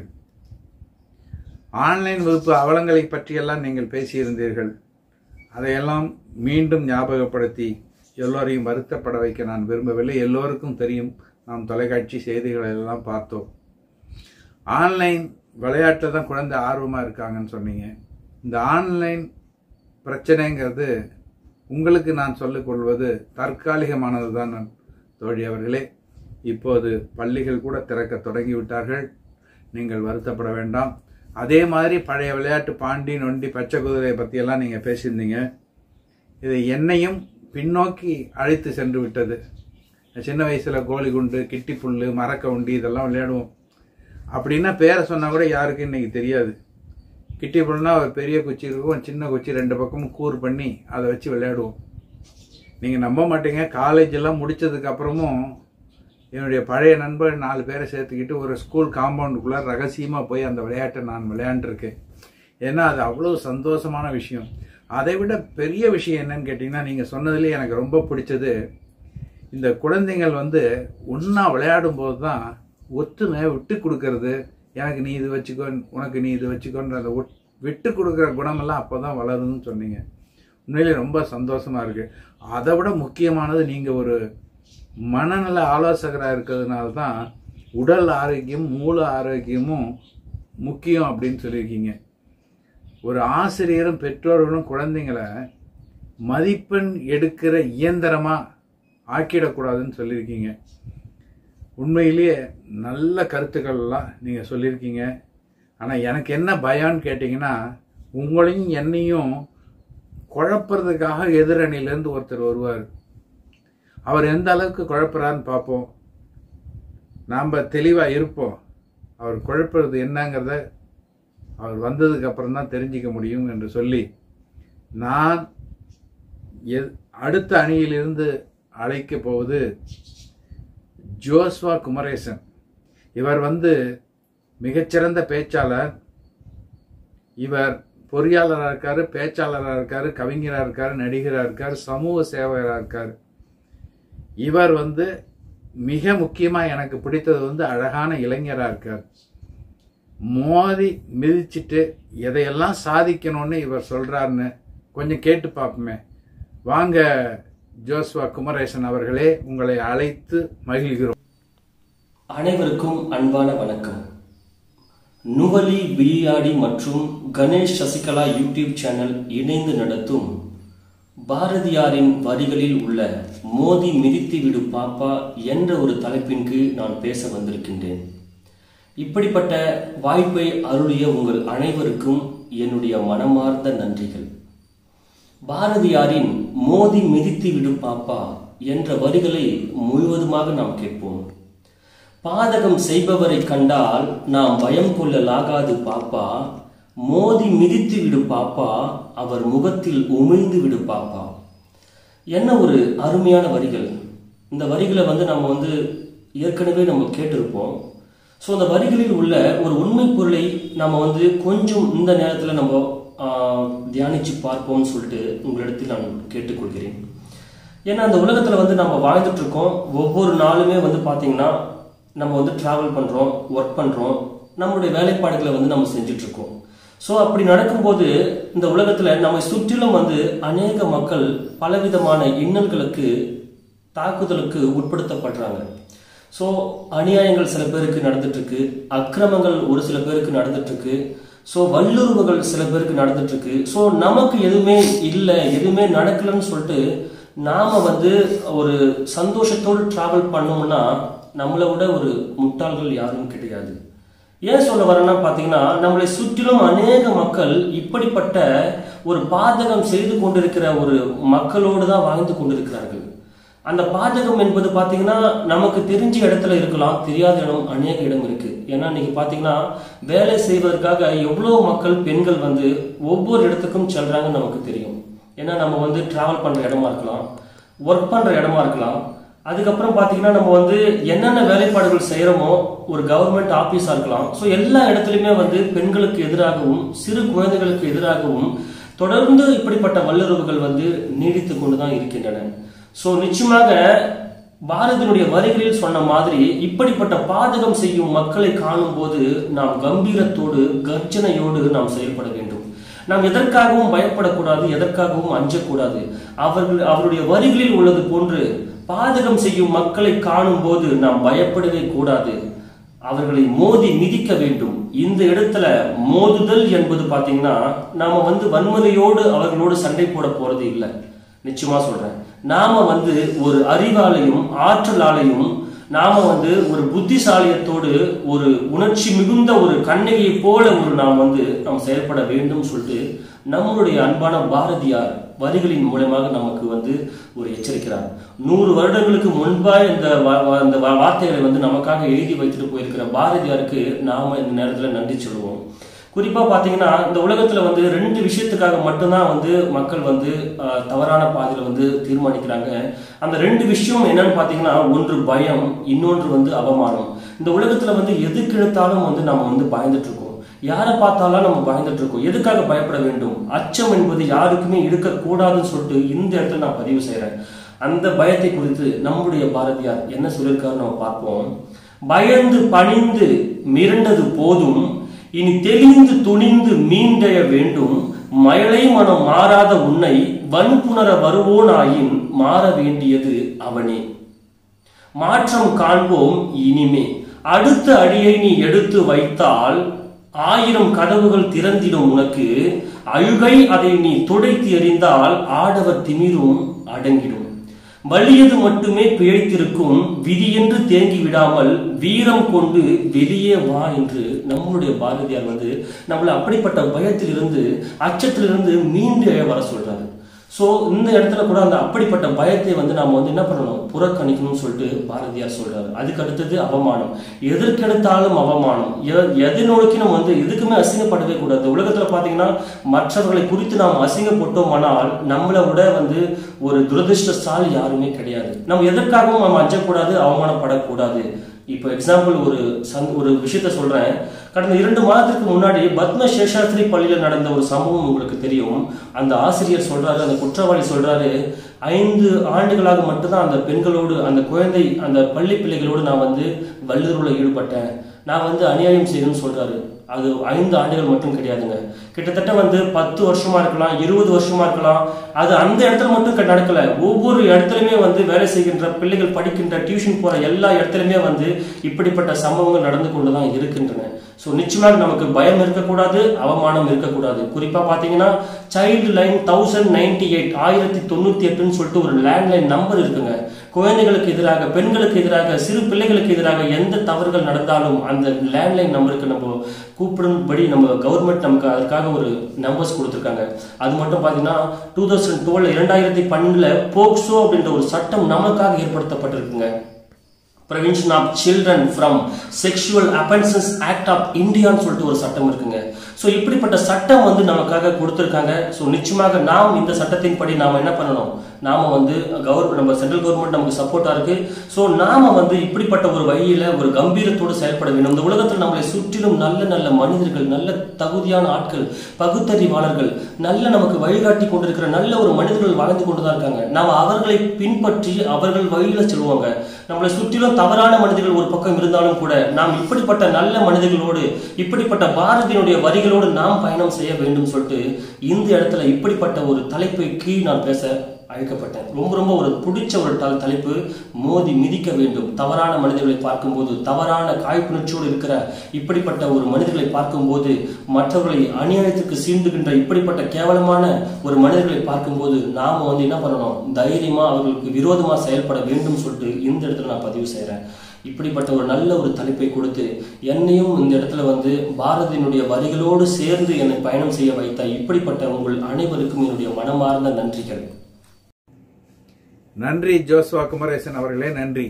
ஆன்லைன் வகுப்பு அவலங்களை பற்றியெல்லாம் நீங்கள் பேசியிருந்தீர்கள் அதையெல்லாம் மீண்டும் ஞாபகப்படுத்தி எல்லோரையும் வருத்தப்பட வைக்க நான் விரும்பவில்லை எல்லோருக்கும் தெரியும் நாம் தொலைக்காட்சி செய்திகளை எல்லாம் பார்த்தோம் ஆன்லைன் விளையாட்டில் தான் குழந்தை ஆர்வமாக இருக்காங்கன்னு சொன்னீங்க இந்த ஆன்லைன் பிரச்சனைங்கிறது உங்களுக்கு நான் சொல்லிக் கொள்வது தற்காலிகமானது தான் தோழி அவர்களே இப்போது பள்ளிகள் கூட திறக்க தொடங்கி விட்டார்கள் நீங்கள் வருத்தப்பட வேண்டாம் அதே மாதிரி பழைய விளையாட்டு பாண்டி நொண்டி பச்சை குதிரையை பற்றியெல்லாம் நீங்கள் பேசியிருந்தீங்க இது என்னையும் பின்னோக்கி அழைத்து சென்று விட்டது சின்ன வயசில் கோலி குண்டு கிட்டி புல்லு மரக்க உண்டி இதெல்லாம் விளையாடுவோம் அப்படின்னா பேரை சொன்னால் கூட யாருக்கும் இன்னைக்கு தெரியாது கிட்டி புல்னா ஒரு பெரிய குச்சி இருக்கும் சின்ன குச்சி ரெண்டு பக்கமும் கூர் பண்ணி அதை வச்சு விளையாடுவோம் நீங்கள் நம்ப மாட்டீங்க காலேஜ் எல்லாம் முடிச்சதுக்கு அப்புறமும் என்னுடைய பழைய நண்பர் நாலு பேரை சேர்த்துக்கிட்டு ஒரு ஸ்கூல் காம்பவுண்டுக்குள்ளே ரகசியமாக போய் அந்த விளையாட்டை நான் விளையாண்டுருக்கேன் ஏன்னா அது அவ்வளோ சந்தோஷமான விஷயம் அதை விட பெரிய விஷயம் என்னன்னு கேட்டிங்கன்னா நீங்கள் சொன்னதுலேயே எனக்கு ரொம்ப பிடிச்சது இந்த குழந்தைங்கள் வந்து ஒன்றா விளையாடும் போது தான் ஒத்துமை விட்டு கொடுக்கறது எனக்கு நீ இது வச்சுக்கோ உனக்கு நீ இது வச்சுக்கோன்ற அந்த ஒட்- விட்டு கொடுக்குற குணமெல்லாம் அப்போ தான் வளருதுன்னு சொன்னீங்க உண்மையிலே ரொம்ப சந்தோஷமா இருக்கு அதை விட முக்கியமானது நீங்கள் ஒரு மனநல ஆலோசகராக இருக்கிறதுனால தான் உடல் ஆரோக்கியம் மூல ஆரோக்கியமும் முக்கியம் அப்படின்னு சொல்லியிருக்கீங்க ஒரு ஆசிரியரும் பெற்றோர்களும் குழந்தைங்களை மதிப்பெண் எடுக்கிற இயந்திரமா ஆக்கிடக்கூடாதுன்னு சொல்லியிருக்கீங்க உண்மையிலேயே நல்ல கருத்துக்கள்லாம் நீங்கள் சொல்லியிருக்கீங்க ஆனால் எனக்கு என்ன பயம்னு கேட்டிங்கன்னா உங்களையும் என்னையும் குழப்புறதுக்காக எதிரணியிலேருந்து ஒருத்தர் வருவார் அவர் எந்த அளவுக்கு குழப்புறான்னு பார்ப்போம் நாம் தெளிவாக இருப்போம் அவர் குழப்புறது என்னங்கிறத அவர் வந்ததுக்கு அப்புறம் தான் தெரிஞ்சிக்க முடியும் என்று சொல்லி நான் எ- அடுத்த அணியிலிருந்து அழைக்க போவது ஜோஸ்வா குமரேசன் இவர் வந்து மிகச்சிறந்த பேச்சாளர் இவர் பொறியாளராக இருக்காரு பேச்சாளராக இருக்காரு கவிஞராக இருக்காரு நடிகராக இருக்காரு சமூக சேவகராக இருக்காரு இவர் வந்து மிக முக்கியமாக எனக்கு பிடித்தது வந்து அழகான இளைஞராக இருக்கார் மோதி மிதிச்சிட்டு எதையெல்லாம் சாதிக்கணும்னு இவர் சொல்றாருன்னு கொஞ்சம் கேட்டு பார்ப்போமே வாங்க ஜோஸ்வா குமரேசன் அவர்களே உங்களை அழைத்து மகிழ்கிறோம் அனைவருக்கும் அன்பான வணக்கம் நுவலி விளையாடி மற்றும் கணேஷ் சசிகலா யூடியூப் சேனல் இணைந்து நடத்தும் பாரதியாரின் வரிகளில் உள்ள மோதி மிதித்து விடு பாப்பா என்ற ஒரு தலைப்பின் கீழ் நான் பேச வந்திருக்கின்றேன் இப்படிப்பட்ட வாய்ப்பை அருளிய உங்கள் அனைவருக்கும் என்னுடைய மனமார்ந்த நன்றிகள் பாரதியாரின் மோதி மிதித்து விடு பாப்பா என்ற வரிகளை முழுவதுமாக நாம் கேட்போம் பாதகம் செய்பவரை கண்டால் நாம் பயம் கொள்ளலாகாது பாப்பா மோதி மிதித்து விடு பாப்பா அவர் முகத்தில் உமிழ்ந்து விடு பாப்பா என்ன ஒரு அருமையான வரிகள் இந்த வரிகளை வந்து நம்ம வந்து ஏற்கனவே நம்ம கேட்டிருப்போம் ஸோ அந்த வரிகளில் உள்ள ஒரு உண்மை பொருளை நம்ம வந்து கொஞ்சம் இந்த நேரத்தில் நம்ம ஆஹ், தியானிச்சு பார்ப்போம்னு சொல்லிட்டு உங்களிடத்தில் நான் கேட்டுக்கொள்கிறேன் ஏன்னா அந்த உலகத்தில் வந்து நம்ம வாழ்ந்துட்டு இருக்கோம் ஒவ்வொரு நாளுமே வந்து பார்த்தீங்கன்னா நம்ம வந்து டிராவல் பண்ணுறோம் ஒர்க் பண்ணுறோம் நம்மளுடைய வேலைப்பாடுகளை வந்து நம்ம செஞ்சுட்டு இருக்கோம் ஸோ அப்படி நடக்கும்போது இந்த உலகத்தில் நம்மை சுற்றிலும் வந்து அநேக மக்கள் பலவிதமான இன்னல்களுக்கு தாக்குதலுக்கு உட்படுத்தப்படுறாங்க ஸோ அநியாயங்கள் சில பேருக்கு நடந்துட்டு இருக்கு அக்கிரமங்கள் ஒரு சில பேருக்கு நடந்துட்டு இருக்கு ஸோ வல்லுறவுகள் சில பேருக்கு நடந்துட்டு இருக்கு ஸோ நமக்கு எதுவுமே இல்லை எதுவுமே நடக்கலன்னு சொல்லிட்டு நாம வந்து ஒரு சந்தோஷத்தோடு டிராவல் பண்ணோம்னா நம்மளை விட ஒரு முட்டாள்கள் யாரும் கிடையாது ஏன் சொல்ல வரேன்னா பார்த்தீங்கன்னா நம்மளை சுற்றிலும் அநேக மக்கள் இப்படிப்பட்ட ஒரு பாதகம் செய்து கொண்டிருக்கிற ஒரு மக்களோடு தான் வாழ்ந்து கொண்டிருக்கிறார்கள் அந்த பாதகம் என்பது பாத்தீங்கன்னா நமக்கு தெரிஞ்ச இடத்துல இருக்கலாம் தெரியாத இடம் அநேக இடம் இருக்கு ஏன்னா இன்னைக்கு பாத்தீங்கன்னா வேலை செய்வதற்காக எவ்வளவு மக்கள் பெண்கள் வந்து ஒவ்வொரு இடத்துக்கும் செல்றாங்கன்னு நமக்கு தெரியும் ஏன்னா நம்ம வந்து டிராவல் பண்ற இடமா இருக்கலாம் ஒர்க் பண்ற இடமா இருக்கலாம் அதுக்கப்புறம் பாத்தீங்கன்னா நம்ம வந்து என்னென்ன வேலைப்பாடுகள் செய்யறோமோ ஒரு கவர்மெண்ட் ஆபீஸா இருக்கலாம் ஸோ எல்லா இடத்துலையுமே வந்து பெண்களுக்கு எதிராகவும் சிறு குழந்தைகளுக்கு எதிராகவும் தொடர்ந்து இப்படிப்பட்ட வல்லுறவுகள் வந்து நீடித்து கொண்டுதான் இருக்கின்றன ஸோ நிச்சயமாக பாரதியினுடைய வரிகளில் சொன்ன மாதிரி இப்படிப்பட்ட பாதகம் செய்யும் மக்களை காணும் போது நாம் கம்பீரத்தோடு கர்ஜனையோடு நாம் செயல்பட வேண்டும் நாம் எதற்காகவும் பயப்படக்கூடாது எதற்காகவும் அஞ்சக்கூடாது அவர்கள் அவருடைய வரிகளில் உள்ளது போன்று பாதகம் செய்யும் மக்களை காணும் போது நாம் பயப்படவே கூடாது அவர்களை மோதி மிதிக்க வேண்டும் இந்த இடத்துல மோதுதல் என்பது பாத்தீங்கன்னா நாம வந்து வன்முறையோடு அவர்களோடு சண்டை போட போறது இல்லை நிச்சயமா சொல்றேன் நாம வந்து ஒரு அறிவாலையும் ஆற்றலாலையும் நாம வந்து ஒரு புத்திசாலியத்தோடு ஒரு உணர்ச்சி மிகுந்த ஒரு கண்ணகியை போல ஒரு நாம் வந்து நாம் செயல்பட வேண்டும் சொல்லிட்டு நம்மளுடைய அன்பான பாரதியார் வரிகளின் மூலமாக நமக்கு வந்து ஒரு எச்சரிக்கிறார் நூறு வருடங்களுக்கு முன்பாக இந்த வா- வா- இந்த வா- வார்த்தைகளை வந்து நமக்காக எழுதி வைத்துட்டு போயிருக்கிற பாரதியாருக்கு நாம இந்த நேரத்துல நன்றி சொல்லுவோம் குறிப்பா பாத்தீங்கன்னா இந்த உலகத்துல வந்து ரெண்டு விஷயத்துக்காக மட்டும்தான் வந்து மக்கள் வந்து ஆஹ், தவறான பாதையில வந்து தீர்மானிக்கிறாங்க அந்த ரெண்டு விஷயம் என்னன்னு பாத்தீங்கன்னா ஒன்று பயம் இன்னொன்று வந்து அவமானம் இந்த உலகத்துல வந்து எதுக்கு எடுத்தாலும் வந்து நம்ம வந்து பயந்துட்டு இருக்கோம் யாரை பார்த்தாலும் நம்ம பயந்துட்டு இருக்கோம் எதுக்காக பயப்பட வேண்டும் அச்சம் என்பது யாருக்குமே இருக்கக்கூடாதுன்னு சொல்லிட்டு இந்த இடத்துல நான் பதிவு செய்றேன் அந்த பயத்தை குறித்து நம்முடைய பாரதியார் என்ன சொல்லியிருக்காரு நம்ம பார்ப்போம் பயந்து பணிந்து மிரண்டது போதும் இனி தெளிந்து துணிந்து மீண்டெழ வேண்டும் மயலை மனம் மாறாத உன்னை வன்புணர வருவோனாயின் மாற வேண்டியது அவனே மாற்றம் காண்போம் இனிமே அடுத்த அடியை நீ எடுத்து வைத்தால் ஆயிரம் கதவுகள் திறந்திடும் உனக்கு அழுகை அதை நீ துடைத்து எறிந்தால் ஆடவர் திமிரும் அடங்கிடும் வலியது மட்டுமே பிழைத்திருக்கும் விதியென்று தேங்கி விடாமல் வீரம் கொண்டு வெளியே வா என்று நம்மளுடைய பாரதியார் வந்து நம்மளை அப்படிப்பட்ட பயத்திலிருந்து அச்சத்திலிருந்து மீண்டு எழ வர சொல்றாரு சோ இந்த இடத்துல கூட அந்த அப்படிப்பட்ட பயத்தை வந்து நாம வந்து என்ன பண்ணணும் புறக்கணிக்கணும்னு சொல்லிட்டு பாரதியார் சொல்றாரு அதுக்கு அடுத்தது அவமானம் எதற்கெடுத்தாலும் அவமானம் எ- எதை நோக்கி நம்ம வந்து எதுக்குமே அசிங்கப்படவே கூடாது உலகத்துல பாத்தீங்கன்னா மற்றவர்களை குறித்து நாம் அசிங்கப்பட்டோமானால் நம்மளை விட வந்து ஒரு துரதிருஷ்டசாலி யாருமே கிடையாது நம்ம எதற்காகவும் நம்ம அஞ்சக்கூடாது அவமானப்படக்கூடாது இப்போ எக்ஸாம்பிள் ஒரு சந் ஒரு விஷயத்த சொல்றேன் கடந்த இரண்டு மாதத்துக்கு முன்னாடி பத்ம சேஷாத்ரி பள்ளியில நடந்த ஒரு சம்பவம் உங்களுக்கு தெரியும் அந்த ஆசிரியர் சொல்றாரு அந்த குற்றவாளி சொல்றாரு ஐந்து ஆண்டுகளாக மட்டும்தான் அந்த பெண்களோடு அந்த குழந்தை அந்த பள்ளி பிள்ளைகளோடு நான் வந்து வல்லுறவுல ஈடுபட்டேன் நான் வந்து அநியாயம் செய்யணும்னு சொல்றாரு அது ஐந்து ஆண்டுகள் மட்டும் கிடையாதுங்க கிட்டத்தட்ட வந்து பத்து வருஷமா இருக்கலாம் இருபது வருஷமா இருக்கலாம் அது அந்த இடத்துல மட்டும் க- நடக்கல ஒவ்வொரு இடத்துலயுமே வந்து வேலை செய்கின்ற பிள்ளைகள் படிக்கின்ற டியூஷன் போற எல்லா இடத்துலயுமே வந்து இப்படிப்பட்ட சம்பவங்கள் நடந்து கொண்டுதான் இருக்கின்றன ஸோ நிச்சயமாக நமக்கு பயம் இருக்கக்கூடாது அவமானம் இருக்கக்கூடாது குறிப்பா பாத்தீங்கன்னா child line thousand ninety eight ஆயிரத்தி தொண்ணூத்தி எட்டுன்னு சொல்லிட்டு ஒரு லேண்ட்லைன் நம்பர் இருக்குங்க குழந்தைகளுக்கு எதிராக பெண்களுக்கு எதிராக சிறு பிள்ளைகளுக்கு எதிராக எந்த தவறுகள் நடந்தாலும் அந்த லேண்ட்லைன் நம்பருக்கு நம்ம கூப்பிடும்படி நம்ம கவர்மெண்ட் நமக்கு அதுக்காக ஒரு நம்பர்ஸ் கொடுத்துருக்காங்க அது மட்டும் பார்த்தீங்கன்னா டூ தௌசண்ட் டுவெல் இரண்டாயிரத்தி பன்னெண்டுல போக்சோ அப்படின்ற ஒரு சட்டம் நமக்காக ஏற்படுத்தப்பட்டிருக்குங்க prevention of children from sexual offences act of இந்தியான்னு சொல்லிட்டு ஒரு சட்டம் இருக்குங்க ஸோ இப்படிப்பட்ட சட்டம் வந்து நமக்காக கொடுத்துருக்காங்க ஸோ நிச்சயமாக நாம் இந்த சட்டத்தின்படி நாம என்ன பண்ணணும் நாம வந்து கவர்மெண்ட் நம்ம சென்ட்ரல் கவர்மெண்ட் நமக்கு சப்போர்ட்டா இருக்கு ஸோ நாம வந்து இப்படிப்பட்ட ஒரு வழியில ஒரு கம்பீரத்தோடு செயல்பட வேண்டும் இந்த உலகத்தில் நம்மளை சுற்றிலும் நல்ல நல்ல மனிதர்கள் நல்ல தகுதியான ஆட்கள் பகுத்தறிவாளர்கள் நல்ல நமக்கு வழிகாட்டி கொண்டிருக்கிற நல்ல ஒரு மனிதர்கள் வாழ்ந்து கொண்டுதான் இருக்காங்க நாம் அவர்களை பின்பற்றி அவர்கள் வழியில செல்வாங்க நம்மளை சுற்றிலும் தவறான மனிதர்கள் ஒரு பக்கம் இருந்தாலும் கூட நாம் இப்படிப்பட்ட நல்ல மனிதர்களோடு இப்படிப்பட்ட பாரதியினுடைய வரிகளோடு நாம் பயணம் செய்ய வேண்டும் சொல்லிட்டு இந்த இடத்துல இப்படிப்பட்ட ஒரு தலைப்பை கீழ் நான் பேச அழைக்கப்பட்டேன் ரொம்ப ரொம்ப ஒரு பிடிச்ச ஒரு தல- தலைப்பு மோதி மிதிக்க வேண்டும் தவறான மனிதர்களை பார்க்கும்போது தவறான காழ்ப்புணர்ச்சியோடு இருக்கிற இப்படிப்பட்ட ஒரு மனிதர்களை பார்க்கும்போது மற்றவர்களை அநியாயத்துக்கு சீண்டுகின்ற இப்படிப்பட்ட கேவலமான ஒரு மனிதர்களை பார்க்கும்போது நாம வந்து என்ன பண்ணணும் தைரியமா அவர்களுக்கு விரோதமா செயல்பட வேண்டும் சொல்லிட்டு இந்த இடத்துல நான் பதிவு செய்றேன் இப்படிப்பட்ட ஒரு நல்ல ஒரு தலைப்பை கொடுத்து என்னையும் இந்த இடத்துல வந்து பாரதியினுடைய வரிகளோடு சேர்ந்து என்னை பயணம் செய்ய வைத்த இப்படிப்பட்ட உங்கள் அனைவருக்கும் என்னுடைய மனமார்ந்த நன்றிகள் நன்றி ஜோஸ்வா குமரேசன் அவர்களே நன்றி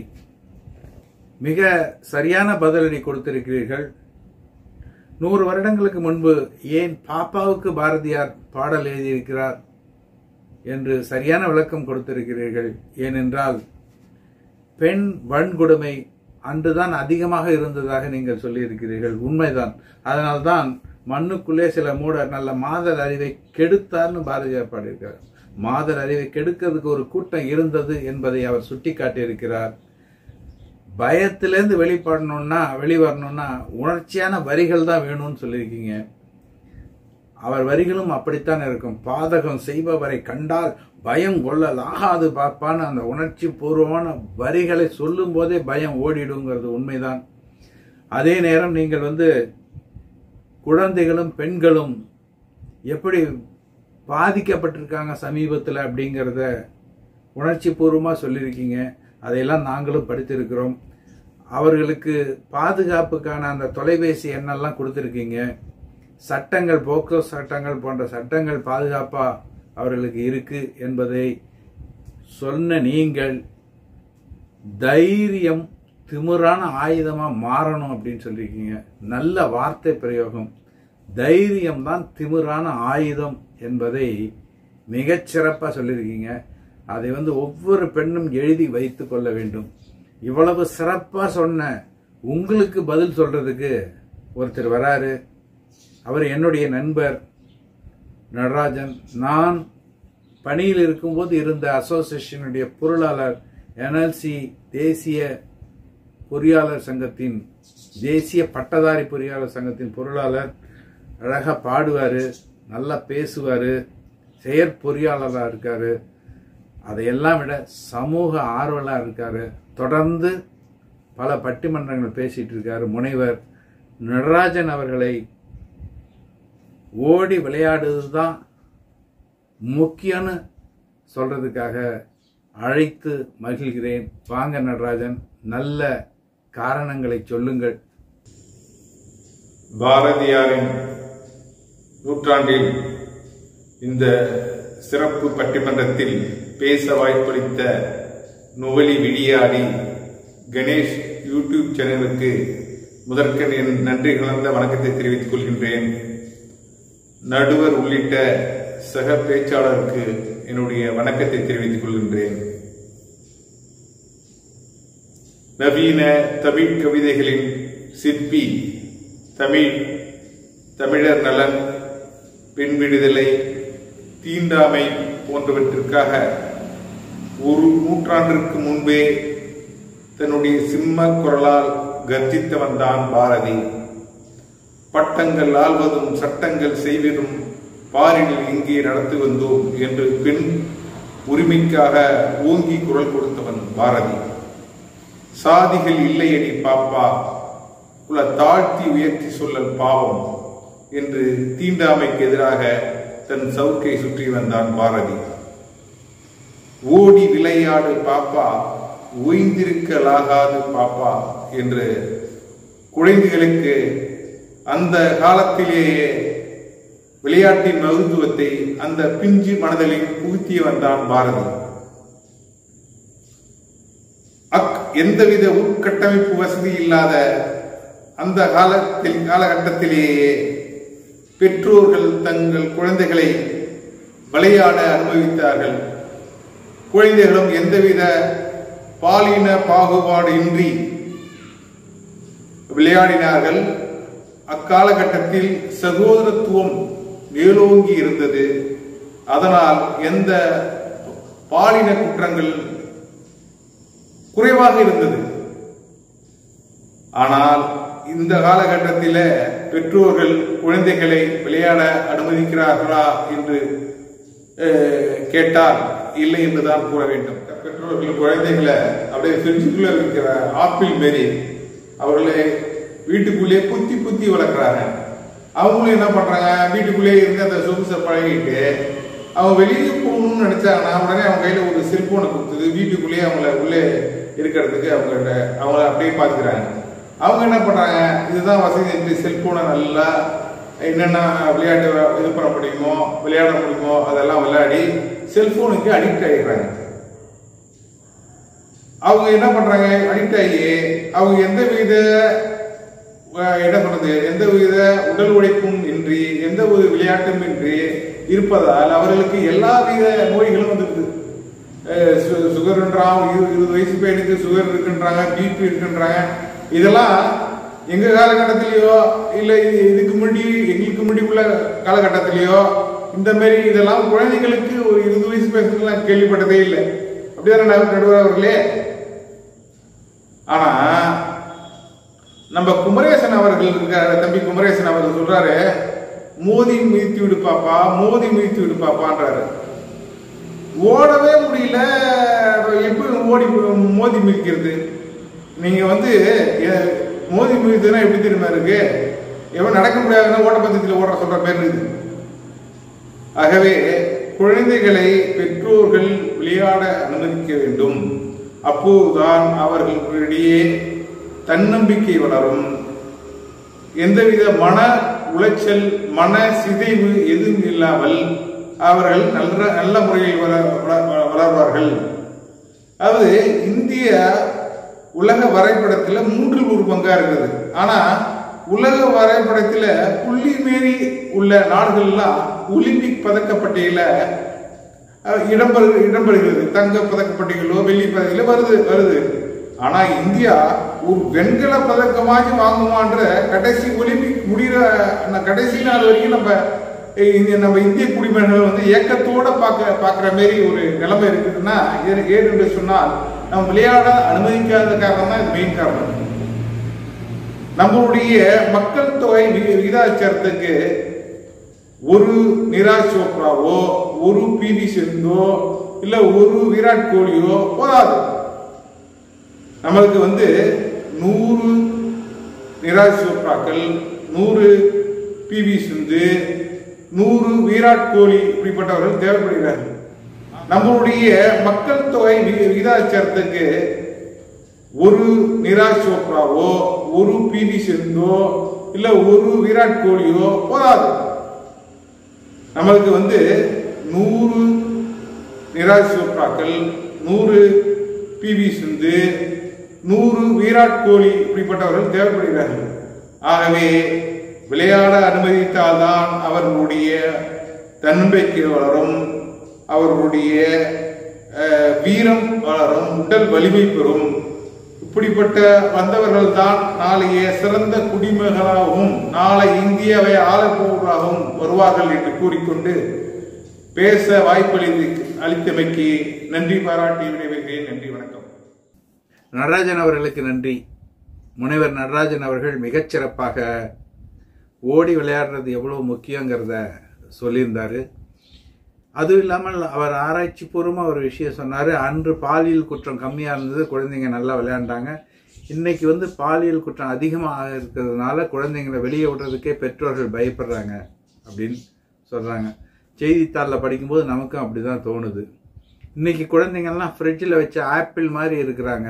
மிக சரியான பதிலடி கொடுத்திருக்கிறீர்கள் நூறு வருடங்களுக்கு முன்பு ஏன் பாப்பாவுக்கு பாரதியார் பாடல் எழுதியிருக்கிறார் என்று சரியான விளக்கம் கொடுத்திருக்கிறீர்கள் ஏனென்றால் பெண் வன்கொடுமை அன்றுதான் அதிகமாக இருந்ததாக நீங்கள் சொல்லியிருக்கிறீர்கள் உண்மைதான் அதனால்தான் மண்ணுக்குள்ளே சில மூட நல்ல மாதர் அறிவை கெடுத்தார்னு பாரதியார் பாடியிருக்கிறார் மாதர் அறிவை கெடுக்கிறதுக்கு ஒரு கூட்டம் இருந்தது என்பதை அவர் சுட்டிக்காட்டியிருக்கிறார் பயத்திலேருந்து வெளிப்படணும்னா வெளிவரணும்னா உணர்ச்சியான வரிகள் தான் வேணும்னு சொல்லியிருக்கீங்க அவர் வரிகளும் அப்படித்தான் இருக்கும் பாதகம் செய்பவரை கண்டால் பயம் கொள்ளலாகாது பார்ப்பான்னு அந்த உணர்ச்சி பூர்வமான வரிகளை சொல்லும் போதே பயம் ஓடிடுங்கிறது உண்மைதான் அதே நேரம் நீங்கள் வந்து குழந்தைகளும் பெண்களும் எப்படி பாதிக்கப்பட்டிருக்காங்க சமீபத்தில் அப்படிங்கிறத உணர்ச்சி பூர்வமாக சொல்லியிருக்கீங்க அதையெல்லாம் நாங்களும் படித்திருக்கிறோம் அவர்களுக்கு பாதுகாப்புக்கான அந்த தொலைபேசி எண்ணெல்லாம் கொடுத்துருக்கீங்க சட்டங்கள் போக்கோ சட்டங்கள் போன்ற சட்டங்கள் பாதுகாப்பா அவர்களுக்கு இருக்கு என்பதை சொன்ன நீங்கள் தைரியம் திமிரான ஆயுதமா மாறணும் அப்படின்னு சொல்லியிருக்கீங்க நல்ல வார்த்தை பிரயோகம் தைரியம் தான் திமிரான ஆயுதம் என்பதை மிகச் சிறப்பாக சொல்லியிருக்கீங்க அதை வந்து ஒவ்வொரு பெண்ணும் எழுதி வைத்து கொள்ள வேண்டும் இவ்வளவு சிறப்பாக சொன்ன உங்களுக்கு பதில் சொல்றதுக்கு ஒருத்தர் வராரு அவர் என்னுடைய நண்பர் நடராஜன் நான் பணியில் இருக்கும்போது இருந்த அசோசியேஷனுடைய பொருளாளர் என்எல்சி தேசிய பொறியாளர் சங்கத்தின் தேசிய பட்டதாரி பொறியாளர் சங்கத்தின் பொருளாளர் அழகாக பாடுவார் நல்லா பேசுவார் செயற்பொறியாளராக இருக்காரு அதையெல்லாம் விட சமூக ஆர்வலாக இருக்காரு தொடர்ந்து பல பட்டிமன்றங்கள் பேசிட்டு இருக்காரு முனைவர் நடராஜன் அவர்களை ஓடி விளையாடுவது தான் முக்கியம்னு சொல்றதுக்காக அழைத்து மகிழ்கிறேன் வாங்க நடராஜன் நல்ல காரணங்களை சொல்லுங்கள் பாரதியாரின் நூற்றாண்டில் இந்த சிறப்பு பட்டிமன்றத்தில் பேச வாய்ப்பளித்த நுவலி விடியாடி கணேஷ் யூடியூப் சேனலுக்கு முதற்கண் என் நன்றி கலந்த வணக்கத்தை தெரிவித்துக் கொள்கின்றேன் நடுவர் உள்ளிட்ட சக பேச்சாளருக்கு என்னுடைய வணக்கத்தை தெரிவித்துக் கொள்கின்றேன் நவீன தமிழ் கவிதைகளின் சிற்பி தமிழ் தமிழர் நலன் பெண் விடுதலை தீண்டாமை போன்றவற்றிற்காக ஒரு நூற்றாண்டிற்கு முன்பே தன்னுடைய சிம்ம குரலால் கர்ஜித்தவன் தான் பாரதி பட்டங்கள் ஆள்வதும் சட்டங்கள் செய்வதும் பாரினில் இங்கே நடத்தி வந்தோம் என்று பெண் உரிமைக்காக ஓங்கி குரல் கொடுத்தவன் பாரதி சாதிகள் இல்லையடி பாப்பா குல தாழ்த்தி உயர்த்தி சொல்லல் பாவம் என்று தீண்டாமைக்கு எதிராக தன் சவுக்கை சுற்றி வந்தான் பாரதி ஓடி விளையாடு பாப்பா ஓய்ந்திருக்கலாகாது பாப்பா என்று குழந்தைகளுக்கு அந்த காலத்திலேயே விளையாட்டின் மருத்துவத்தை அந்த பிஞ்சு மனதலில் புகுத்திய வந்தான் பாரதி அக் எந்தவித உட்கட்டமைப்பு வசதி இல்லாத அந்த காலத்தில் காலகட்டத்திலேயே பெற்றோர்கள் தங்கள் குழந்தைகளை விளையாட அனுபவித்தார்கள் குழந்தைகளும் எந்தவித பாலின பாகுபாடு இன்றி விளையாடினார்கள் அக்காலகட்டத்தில் சகோதரத்துவம் மேலோங்கி இருந்தது அதனால் எந்த பாலின குற்றங்கள் குறைவாக இருந்தது ஆனால் இந்த காலகட்டத்தில் பெற்றோர்கள் குழந்தைகளை விளையாட அனுமதிக்கிறார்களா என்று அஹ், கேட்டால் இல்லை என்றுதான் கூற வேண்டும் பெற்றோர்கள் குழந்தைகளை அப்படியே ஃப்ரிட்ஜுக்குள்ள இருக்கிற ஆப்பிள் மாரி அவர்களை வீட்டுக்குள்ளேயே புத்தி புத்தி வளர்க்குறாங்க அவங்களும் என்ன பண்றாங்க வீட்டுக்குள்ளேயே இருந்து அந்த சொகுசை பழகிட்டு அவங்க வெளியே போகணும்னு அனுப்பணும்னு நினைச்சாங்கன்னா உடனே அவங்க கையில ஒரு செல்போனை கொடுத்தது வீட்டுக்குள்ளேயே அவங்கள உள்ளே இருக்கிறதுக்கு அவங்க அவங்கள அப்படியே பார்த்துக்கிறாங்க அவங்க என்ன பண்றாங்க இதுதான் வசதி என்று செல்போனை நல்லா என்னென்ன விளையாட்டு இது பண்ண முடியுமோ விளையாட முடியுமோ அதெல்லாம் விளையாடி செல்போனுக்கு அடிக்ட் ஆகிடுறாங்க அவங்க என்ன பண்றாங்க அடிக்ட் ஆகி அவங்க எந்த வித அஹ், என்ன சொல்றது எந்த வித உடல் உழைப்பும் இன்றி எந்த ஒரு விளையாட்டும் இன்றி இருப்பதால் அவர்களுக்கு எல்லா வித நோய்களும் வந்துருது அஹ், சு- சுகர்ன்றான் இரு- இருபது வயசு பையனுக்கு சுகர் இருக்குன்றாங்க பிபி இருக்குன்றாங்க இதெல்லாம் எங்க காலகட்டத்திலேயோ இல்ல இது- இதுக்கு முன்னாடி எங்களுக்கு முன்னாடி உள்ள காலகட்டத்திலேயோ இந்த மாதிரி இதெல்லாம் குழந்தைகளுக்கு ஒரு இருபது வயசு பையனுக்கு கேள்விப்பட்டதே இல்லை அப்படிதானே நடுவர் அவர்களே ஆனா நம்ம குமரேசன் அவர்கள் இருக்காரு தம்பி குமரேசன் அவர்கள் சொல்றாரு மோதி மிதித்து விடு பாப்பா மோதி மிதித்து விடு பாப்பான்றாரு ஓடவே முடியல எப்படி ஓடி மோதி மிதிக்கிறது நீங்க வந்து எ- மோதி மிதித்துனா எப்படி தெரியுமா இருக்கு எவன் நடக்க முடியாதுன்னா ஓட்டப்பந்தயத்தில் ஓடுற சொல்ற பேர் இருக்குது ஆகவே குழந்தைகளை பெற்றோர்கள் விளையாட அனுமதிக்க வேண்டும் அப்போதுதான் அவர்களுக்கிடையே தன்னம்பிக்கை வளரும் எந்தவித மன உளைச்சல் மன சிதைவு எதுவும் இல்லாமல் அவர்கள் நல்ல நல்ல முறையில் வள- வள- வளர்வார்கள் அதாவது இந்திய உலக வரைபடத்துல மூன்றில் ஒரு பங்கா இருக்குது ஆனா உலக வரைபடத்துல புள்ளி மீறி உள்ள நாடுகள்லாம் ஒலிம்பிக் பதக்கப்பட்டியல அஹ், இடம்பெறு இடம்பெறுகிறது தங்க பதக்கப்பட்டிகளோ வெள்ளி பதக்கங்களோ வருது வருது ஆனா இந்தியா ஒரு வெண்கல பதக்கமாச்சு வாங்குமான்ற கடைசி ஒலிம்பிக் முடிகிற அந்த கடைசி நாள் வரைக்கும் நம்ம அஹ், இந்த நம்ம இந்திய குடிமகன்கள் வந்து ஏக்கத்தோட பார்க்க பார்க்குற மாதிரி ஒரு நிலைமை இருக்குதுன்னா ஏன் ஏன் என்று சொன்னால் நம்ம விளையாட அனுமதிக்காத காரணம் தான் இது மெயின் காரணம் நம்மளுடைய மக்கள் தொகை வி- விகிதாச்சாரத்துக்கு ஒரு நிராஜ் சோப்ராவோ ஒரு பி வி சிந்தோ இல்ல ஒரு விராட் கோலியோ போதாது நம்மளுக்கு வந்து நூறு நிராஜ் சோப்ராக்கள் நூறு பி வி சிந்து நூறு விராட் கோலி இப்படிப்பட்டவர்கள் தேவைப்படுகிறார்கள் நம்மளுடைய மக்கள் தொகை வி- விகிதாச்சாரத்துக்கு ஒரு நிராஜ் சோப்ராவோ ஒரு பி வி சிந்தோ இல்ல ஒரு விராட் கோலியோ போதாது நம்மளுக்கு வந்து நூறு நிராஜ் சோப்ராக்கள் நூறு பி வி சிந்து நூறு விராட் கோலி இப்படிப்பட்டவர்கள் தேவைப்படுகிறார்கள் ஆகவே விளையாட அனுமதித்தால்தான் அவர்களுடைய தன்னம்பிக்கை வளரும் அவர்களுடைய அஹ், வீரம் வளரும் உடல் வலிமை பெறும் இப்படிப்பட்ட வந்தவர்கள் தான் நாளைய சிறந்த குடிமகளாகவும் நாளை இந்தியாவை ஆளப்போவர்களாகவும் வருவார்கள் என்று கூறிக்கொண்டு பேச வாய்ப்பளித்து அளித்தமைக்கு நன்றி பாராட்டி விடைபெறுகிறேன் நன்றி வணக்கம் நடராஜன் அவர்களுக்கு நன்றி முனைவர் நடராஜன் அவர்கள் மிகச்சிறப்பாக ஓடி விளையாடுறது எவ்வளவு முக்கியங்கிறத சொல்லியிருந்தாரு அதுவும் இல்லாமல் அவர் ஆராய்ச்சி பூர்வமாக ஒரு விஷயம் சொன்னார் அன்று பாலியல் குற்றம் கம்மியாக இருந்தது குழந்தைங்க நல்லா விளையாண்டாங்க இன்னைக்கு வந்து பாலியல் குற்றம் அதிகமாக இருக்கிறதுனால குழந்தைங்களை வெளியே விடுறதுக்கே பெற்றோர்கள் பயப்படுறாங்க அப்படின்னு சொல்கிறாங்க செய்தித்தாளில் படிக்கும்போது நமக்கும் அப்படி தான் தோணுது இன்னைக்கு குழந்தைங்கள்லாம் ஃப்ரிட்ஜில் வச்ச ஆப்பிள் மாதிரி இருக்கிறாங்க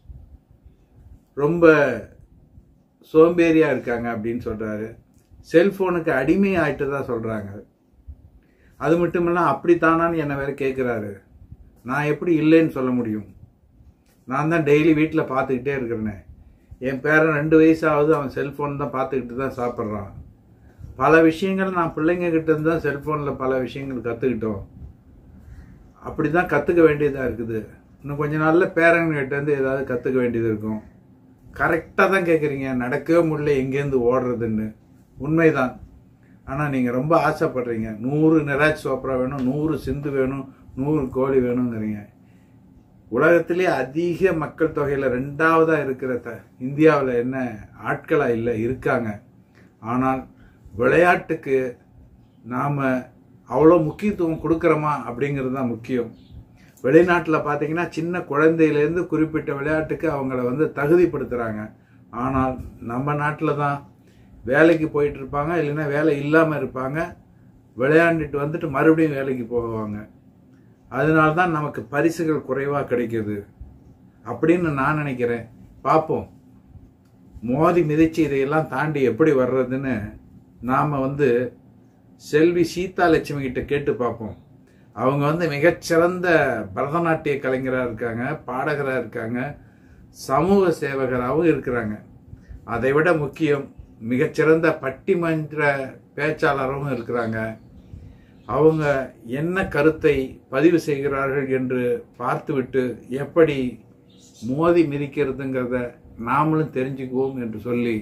ரொம்ப சோம்பேறியாக இருக்காங்க அப்படின்னு சொல்கிறாரு செல்ஃபோனுக்கு அடிமை ஆயிட்டு தான் சொல்கிறாங்க அது மட்டும் இல்லை அப்படித்தானான்னு என்னை வேற கேட்குறாரு நான் எப்படி இல்லைன்னு சொல்ல முடியும் நான் தான் டெய்லி வீட்டில் பார்த்துக்கிட்டே இருக்கிறேனே என் பேரன் ரெண்டு வயசாவது அவன் செல்ஃபோன் தான் பார்த்துக்கிட்டு தான் சாப்பிட்றான் பல விஷயங்கள் நான் பிள்ளைங்க கிட்ட இருந்து தான் செல்ஃபோனில் பல விஷயங்கள் கற்றுக்கிட்டோம் அப்படி தான் கற்றுக்க வேண்டியதாக இருக்குது இன்னும் கொஞ்ச நாளில் பேரன்கிட்ட இருந்து ஏதாவது கற்றுக்க வேண்டியது இருக்கும் கரெக்டாக தான் கேட்குறீங்க நடக்கவே முடியல எங்கேருந்து ஓடுறதுன்னு உண்மைதான் ஆனால் நீங்கள் ரொம்ப ஆசைப்படுறீங்க நூறு நிராஜ் சோப்ரா வேணும் நூறு சிந்து வேணும் நூறு கோழி வேணுங்கிறீங்க உலகத்திலே அதிக மக்கள் தொகையில் ரெண்டாவதாக இருக்கிற த இந்தியாவில் என்ன ஆட்களாக இல்லை இருக்காங்க ஆனால் விளையாட்டுக்கு நாம் அவ்வளோ முக்கியத்துவம் கொடுக்குறோமா அப்படிங்கிறது தான் முக்கியம் வெளிநாட்டில் பார்த்தீங்கன்னா சின்ன குழந்தையிலேருந்து குறிப்பிட்ட விளையாட்டுக்கு அவங்கள வந்து தகுதிப்படுத்துகிறாங்க ஆனால் நம்ம நாட்டில் தான் வேலைக்கு போயிட்டு இருப்பாங்க இல்லைன்னா வேலை இல்லாமல் இருப்பாங்க விளையாண்டுட்டு வந்துட்டு மறுபடியும் வேலைக்கு போவாங்க அதனால தான் நமக்கு பரிசுகள் குறைவா கிடைக்குது அப்படின்னு நான் நினைக்கிறேன் பார்ப்போம் மோதி மிதிச்சு இதையெல்லாம் தாண்டி எப்படி வர்றதுன்னு நாம வந்து செல்வி சீதா லட்சுமி கிட்ட கேட்டு பார்ப்போம் அவங்க வந்து மிகச்சிறந்த பரதநாட்டிய கலைஞராக இருக்காங்க பாடகராக இருக்காங்க சமூக சேவகராகவும் இருக்கிறாங்க அதை விட முக்கியம் மிகச்சிறந்த பட்டிமன்ற பேச்சாளராகவும் இருக்கிறாங்க அவங்க என்ன கருத்தை பதிவு செய்கிறார்கள் என்று பார்த்துவிட்டு எப்படி மோதி மிதிக்கிறதுங்கிறத நாமளும் தெரிஞ்சுக்குவோம் என்று சொல்லி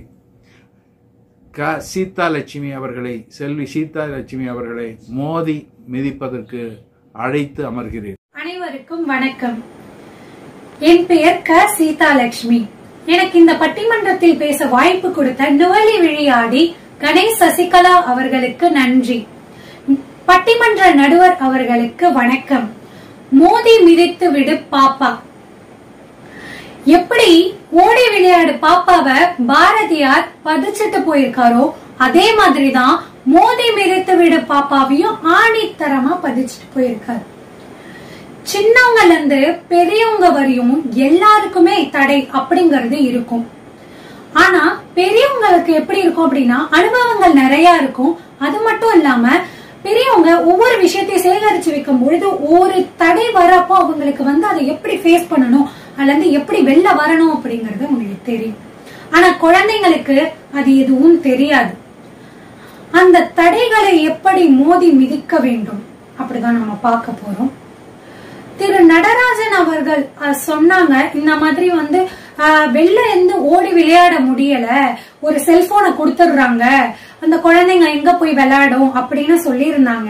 க சீதா லட்சுமி அவர்களை செல்வி சீதா லட்சுமி அவர்களை மோதி மிதிப்பதற்கு அழைத்து அமர்கிறேன் அனைவருக்கும் வணக்கம் என் பெயர் க சீதாலட்சுமி எனக்கு இந்த பட்டிமன்றத்தில் பேச வாய்ப்பு கொடுத்த நுவலி விளையாடி கணேஷ் சசிகலா அவர்களுக்கு நன்றி பட்டிமன்ற நடுவர் அவர்களுக்கு வணக்கம் மோதி மிதித்து விடு பாப்பா எப்படி ஓடி விளையாடு பாப்பாவை பாரதியார் பதிச்சிட்டு போயிருக்காரோ அதே மாதிரிதான் மோதி மிதித்து விடு பாப்பாவையும் ஆணித்தரமா பதிச்சிட்டு போயிருக்காரு சின்னவங்கல இருந்து பெரியவங்க வரையும் எல்லாருக்குமே தடை அப்படிங்கறது இருக்கும் ஆனா பெரியவங்களுக்கு எப்படி இருக்கும் அப்படின்னா அனுபவங்கள் நிறைய இருக்கும் அது மட்டும் இல்லாம பெரியவங்க ஒவ்வொரு விஷயத்தையும் சேகரிச்சு வைக்கும் பொழுது ஒரு தடை வரப்போ அவங்களுக்கு வந்து அதை எப்படி ஃபேஸ் பண்ணணும் அதுல இருந்து எப்படி வெளில வரணும் அப்படிங்கறது உங்களுக்கு தெரியும் ஆனா குழந்தைங்களுக்கு அது எதுவும் தெரியாது அந்த தடைகளை எப்படி மோதி மிதிக்க வேண்டும் அப்படிதான் நம்ம பார்க்க போறோம் திரு நடராஜன் அவர்கள் அஹ், சொன்னாங்க இந்த மாதிரி வந்து அஹ், வெளில இருந்து ஓடி விளையாட முடியல ஒரு செல்போனை கொடுத்துடுறாங்க அந்த குழந்தைங்க எங்க போய் விளையாடும் அப்படின்னு சொல்லியிருந்தாங்க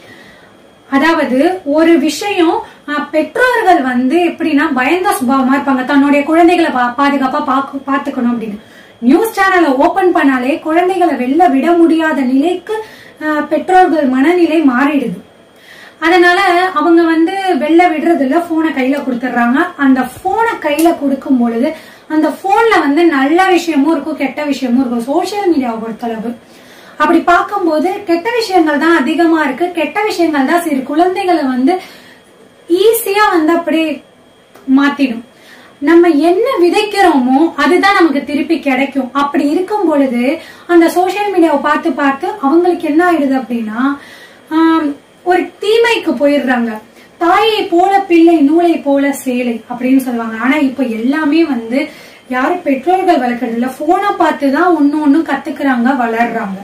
அதாவது ஒரு விஷயம் அஹ், பெற்றோர்கள் வந்து எப்படின்னா பயந்த சுபாவமா இருப்பாங்க தன்னுடைய குழந்தைகளை பா- பாதுகாப்பா பாக்கு- பாத்துக்கணும் அப்படின்னு நியூஸ் சேனலை ஓபன் பண்ணாலே குழந்தைகளை வெளில விட முடியாத நிலைக்கு அஹ், பெற்றோர்கள் மனநிலை மாறிடுது அதனால அவங்க வந்து வெளில விடுறது இல்ல போனை கையில கொடுத்துடுறாங்க அந்த போனை கையில கொடுக்கும் பொழுது அந்த போன்ல வந்து நல்ல விஷயமும் இருக்கும் கெட்ட விஷயமும் இருக்கும் சோசியல் மீடியாவை பொறுத்தளவு அப்படி பார்க்கும்போது கெட்ட விஷயங்கள் தான் அதிகமா இருக்கு கெட்ட விஷயங்கள் தான் சிறு குழந்தைகளை வந்து ஈஸியா வந்து அப்படியே மாத்திடும் நம்ம என்ன விதைக்கிறோமோ அதுதான் நமக்கு திருப்பி கிடைக்கும் அப்படி இருக்கும் பொழுது அந்த சோசியல் மீடியாவை பார்த்து பார்த்து அவங்களுக்கு என்ன ஆயிடுது அப்படின்னா ஆம், ஒரு தீமைக்கு போயிடுறாங்க தாயை போல பிள்ளை நூலை போல சேலை அப்படின்னு சொல்லுவாங்க ஆனா இப்ப எல்லாமே வந்து யாரும் பெற்றோர்கள் வளர்க்கறது இல்ல போனை பார்த்து தான் ஒன்னு ஒன்னும் கத்துக்கிறாங்க வளர்றாங்க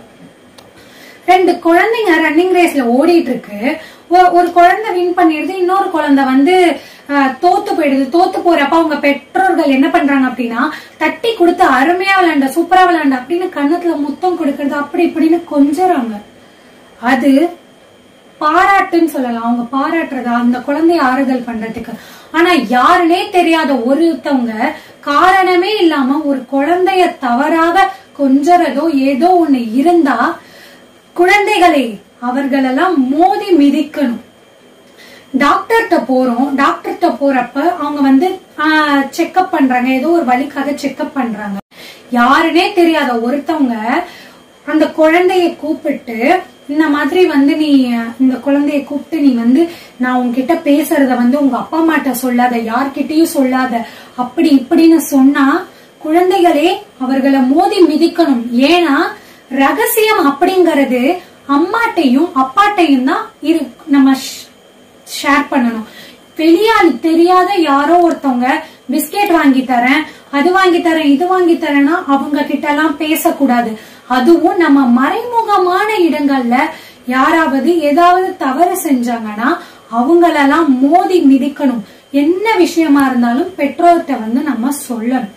ரெண்டு குழந்தைங்க ரன்னிங் ரேஸ்ல ஓடிட்டு இருக்கு ஒ- ஒரு குழந்தை வின் பண்ணிடுது இன்னொரு குழந்தை வந்து அஹ், தோத்து போயிடுது தோத்து போறப்ப அவங்க பெற்றோர்கள் என்ன பண்றாங்க அப்படின்னா தட்டி கொடுத்து அருமையா விளையாண்ட சூப்பரா விளையாண்ட அப்படின்னு கன்னத்துல முத்தம் கொடுக்கறது அப்படி இப்படின்னு கொஞ்சறாங்க அது பாராட்டுன்னு சொல்லலாம் அவங்க பாராட்டுறதா அந்த குழந்தைய ஆறுதல் பண்றதுக்கு ஆனா யாருனே தெரியாத ஒருத்தவங்க காரணமே இல்லாம ஒரு குழந்தைய தவறாக கொஞ்சறதோ ஏதோ ஒண்ணு இருந்தா குழந்தைகளை அவர்களெல்லாம் மோதி மிதிக்கணும் டாக்டர்கிட்ட போறோம் டாக்டர்கிட்ட போறப்ப அவங்க வந்து செக்அப் பண்றாங்க ஏதோ ஒரு வழிக்காக செக்அப் பண்றாங்க யாருனே தெரியாத ஒருத்தவங்க அந்த குழந்தைய கூப்பிட்டு இந்த மாதிரி வந்து நீ அஹ், இந்த குழந்தைய கூப்பிட்டு நீ வந்து நான் உன்கிட்ட பேசுறத வந்து உங்க அப்பா அம்மாட்ட சொல்லாத யார்கிட்டயும் சொல்லாத அப்படி இப்படின்னு சொன்னா குழந்தைகளே அவர்களை மோதி மிதிக்கணும் ஏன்னா ரகசியம் அப்படிங்கறது அம்மாட்டையும் அப்பாட்டையும் தான் இரு நம்ம ஷேர் பண்ணணும் வெளியால் தெரியாத யாரோ ஒருத்தவங்க பிஸ்கெட் வாங்கி தரேன் அது வாங்கி தரேன் இது வாங்கி தரேன்னா அவங்க கிட்ட எல்லாம் பேசக்கூடாது அதுவும் நம்ம மறைமுகமான இடங்கள்ல யாராவது ஏதாவது தவறு செஞ்சாங்கன்னா அவங்களெல்லாம் மோதி மிதிக்கணும் என்ன விஷயமா இருந்தாலும் பெற்றோர்கிட்ட வந்து நம்ம சொல்லணும்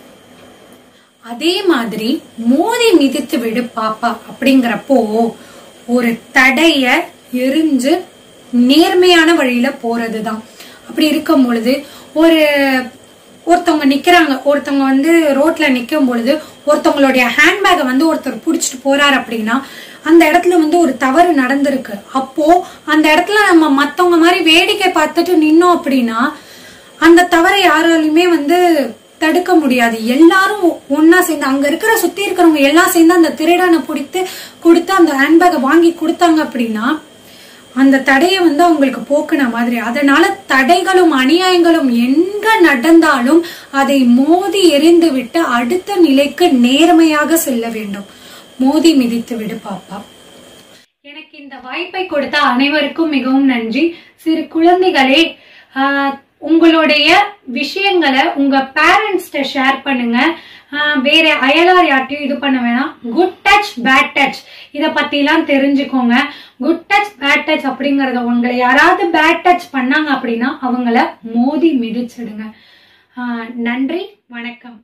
அதே மாதிரி மோதி மிதித்து விடு பாப்பா அப்படிங்கிறப்போ ஒரு தடைய எரிஞ்சு நேர்மையான வழியில போறதுதான் அப்படி இருக்கும் பொழுது ஒரு ஒருத்தவங்க நிக்கிறாங்க ஒருத்தவங்க வந்து ரோட்ல நிக்கும் பொழுது ஒருத்தவங்களுடைய ஹேண்ட்பேக்கை வந்து ஒருத்தர் புடிச்சிட்டு போறாரு அப்படின்னா அந்த இடத்துல வந்து ஒரு தவறு நடந்திருக்கு அப்போ அந்த இடத்துல நம்ம மத்தவங்க மாதிரி வேடிக்கை பார்த்துட்டு நின்னோம் அப்படின்னா அந்த தவறை யாராலையுமே வந்து தடுக்க முடியாது எல்லாரும் ஒ- ஒண்ணா சேர்ந்து அங்க இருக்கிற சுத்தி இருக்கிறவங்க எல்லாம் சேர்ந்து அந்த திருடனை பிடித்து கொடுத்து அந்த ஹேண்ட்பேக்கை வாங்கி கொடுத்தாங்க அப்படின்னா அந்த தடையை வந்து அவங்களுக்கு போக்குன மாதிரி அதனால தடைகளும் அநியாயங்களும் எங்க நடந்தாலும் அதை மோதி எறிந்து விட்டு அடுத்த நிலைக்கு நேர்மையாக செல்ல வேண்டும் மோதி மிதித்து விடு பாப்பா எனக்கு இந்த வாய்ப்பை கொடுத்த அனைவருக்கும் மிகவும் நன்றி சிறு குழந்தைகளே ஆஹ், உங்களுடைய விஷயங்களை உங்க பேரண்ட்ஸ்ட ஷேர் பண்ணுங்க ஆஹ், வேற அயலார் யார்ட்டையும் இது பண்ண வேணாம் குட் டச் பேட் டச் இத பத்தி எல்லாம் தெரிஞ்சுக்கோங்க குட் டச் பேட் டச் அப்படிங்கறத உங்களை யாராவது பேட் டச் பண்ணாங்க அப்படின்னா அவங்கள மோதி மிதிச்சிடுங்க ஆஹ், நன்றி வணக்கம்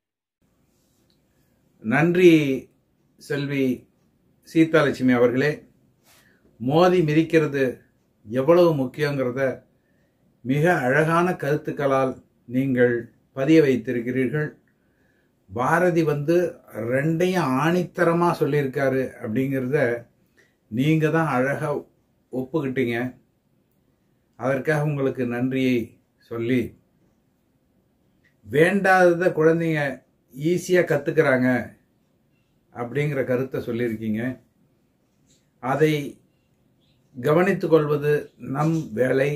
நன்றி செல்வி சீதாலட்சுமி அவர்களே மோதி மிதிக்கிறது எவ்வளவு முக்கியங்கிறத மிக அழகான கருத்துக்களால் நீங்கள் பதிய வைத்திருக்கிறீர்கள் பாரதி வந்து ரெண்டையும் ஆணித்தரமா சொல்லியிருக்காரு அப்படிங்கிறத நீங்க தான் அழகா ஒப்புக்கிட்டீங்க அதற்காக உங்களுக்கு நன்றியை சொல்லி வேண்டாதத குழந்தைங்க ஈஸியா கத்துக்கிறாங்க அப்படிங்கிற கருத்தை சொல்லியிருக்கீங்க அதை கவனித்துக் கொள்வது நம் வேலை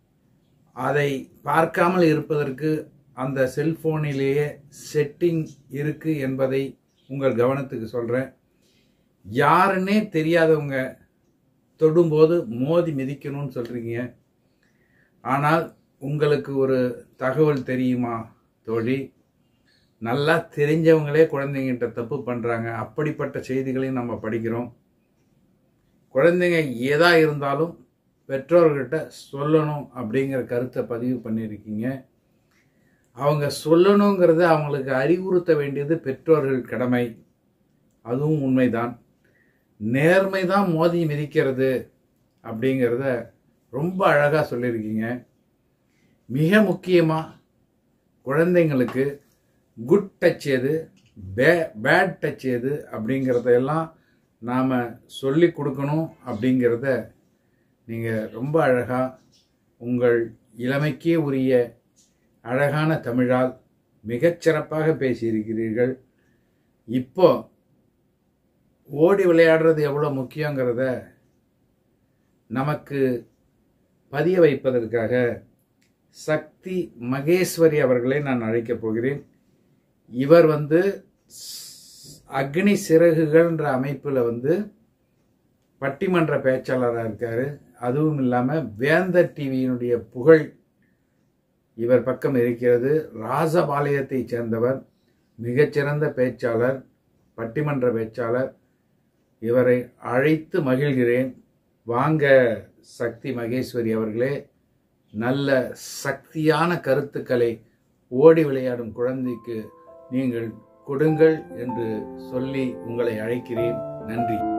அதை பார்க்காமல் இருப்பதற்கு அந்த செல்போனிலேயே செட்டிங் இருக்கு என்பதை உங்கள் கவனத்துக்கு சொல்றேன் யாருன்னே தெரியாதவங்க தொடும்போது மோதி மிதிக்கணும்னு சொல்றீங்க ஆனால் உங்களுக்கு ஒரு தகவல் தெரியுமா தோழி நல்லா தெரிஞ்சவங்களே குழந்தைங்கிட்ட தப்பு பண்றாங்க அப்படிப்பட்ட செய்திகளையும் நம்ம படிக்கிறோம் குழந்தைங்க ஏதா இருந்தாலும் பெற்றோர்கிட்ட சொல்லணும் அப்படிங்கிற கருத்தை பதிவு பண்ணியிருக்கீங்க அவங்க சொல்லணுங்கிறத அவங்களுக்கு அறிவுறுத்த வேண்டியது பெற்றோர்கள் கடமை அதுவும் உண்மைதான் நேர்மை தான் மோதி மிதிக்கிறது அப்படிங்கிறத ரொம்ப அழகாக சொல்லியிருக்கீங்க மிக முக்கியமாக குழந்தைங்களுக்கு குட் டச் எது பே பேட் டச் எது அப்படிங்கிறதையெல்லாம் நாம் சொல்லி கொடுக்கணும் அப்படிங்கிறத நீங்கள் ரொம்ப அழகாக உங்கள் இளமைக்கே உரிய அழகான தமிழால் மிகச்சிறப்பாக பேசியிருக்கிறீர்கள் இப்போ ஓடி விளையாடுறது எவ்வளோ முக்கியங்கிறத நமக்கு பதிய வைப்பதற்காக சக்தி மகேஸ்வரி அவர்களை நான் அழைக்கப் போகிறேன் இவர் வந்து ஸ்- அக்னி சிறகுகள்ன்ற அமைப்பில் வந்து பட்டிமன்ற பேச்சாளராக இருக்காரு அதுவும் இல்லாமல் வேந்தர் டிவியினுடைய புகழ் இவர் பக்கம் இருக்கிறது ராசபாளையத்தைச் சேர்ந்தவர் மிகச்சிறந்த பேச்சாளர் பட்டிமன்ற பேச்சாளர் இவரை அழைத்து மகிழ்கிறேன் வாங்க சக்தி மகேஸ்வரி அவர்களே நல்ல சக்தியான கருத்துக்களை ஓடி விளையாடும் குழந்தைக்கு நீங்கள் கொடுங்கள் என்று சொல்லி உங்களை அழைக்கிறேன் நன்றி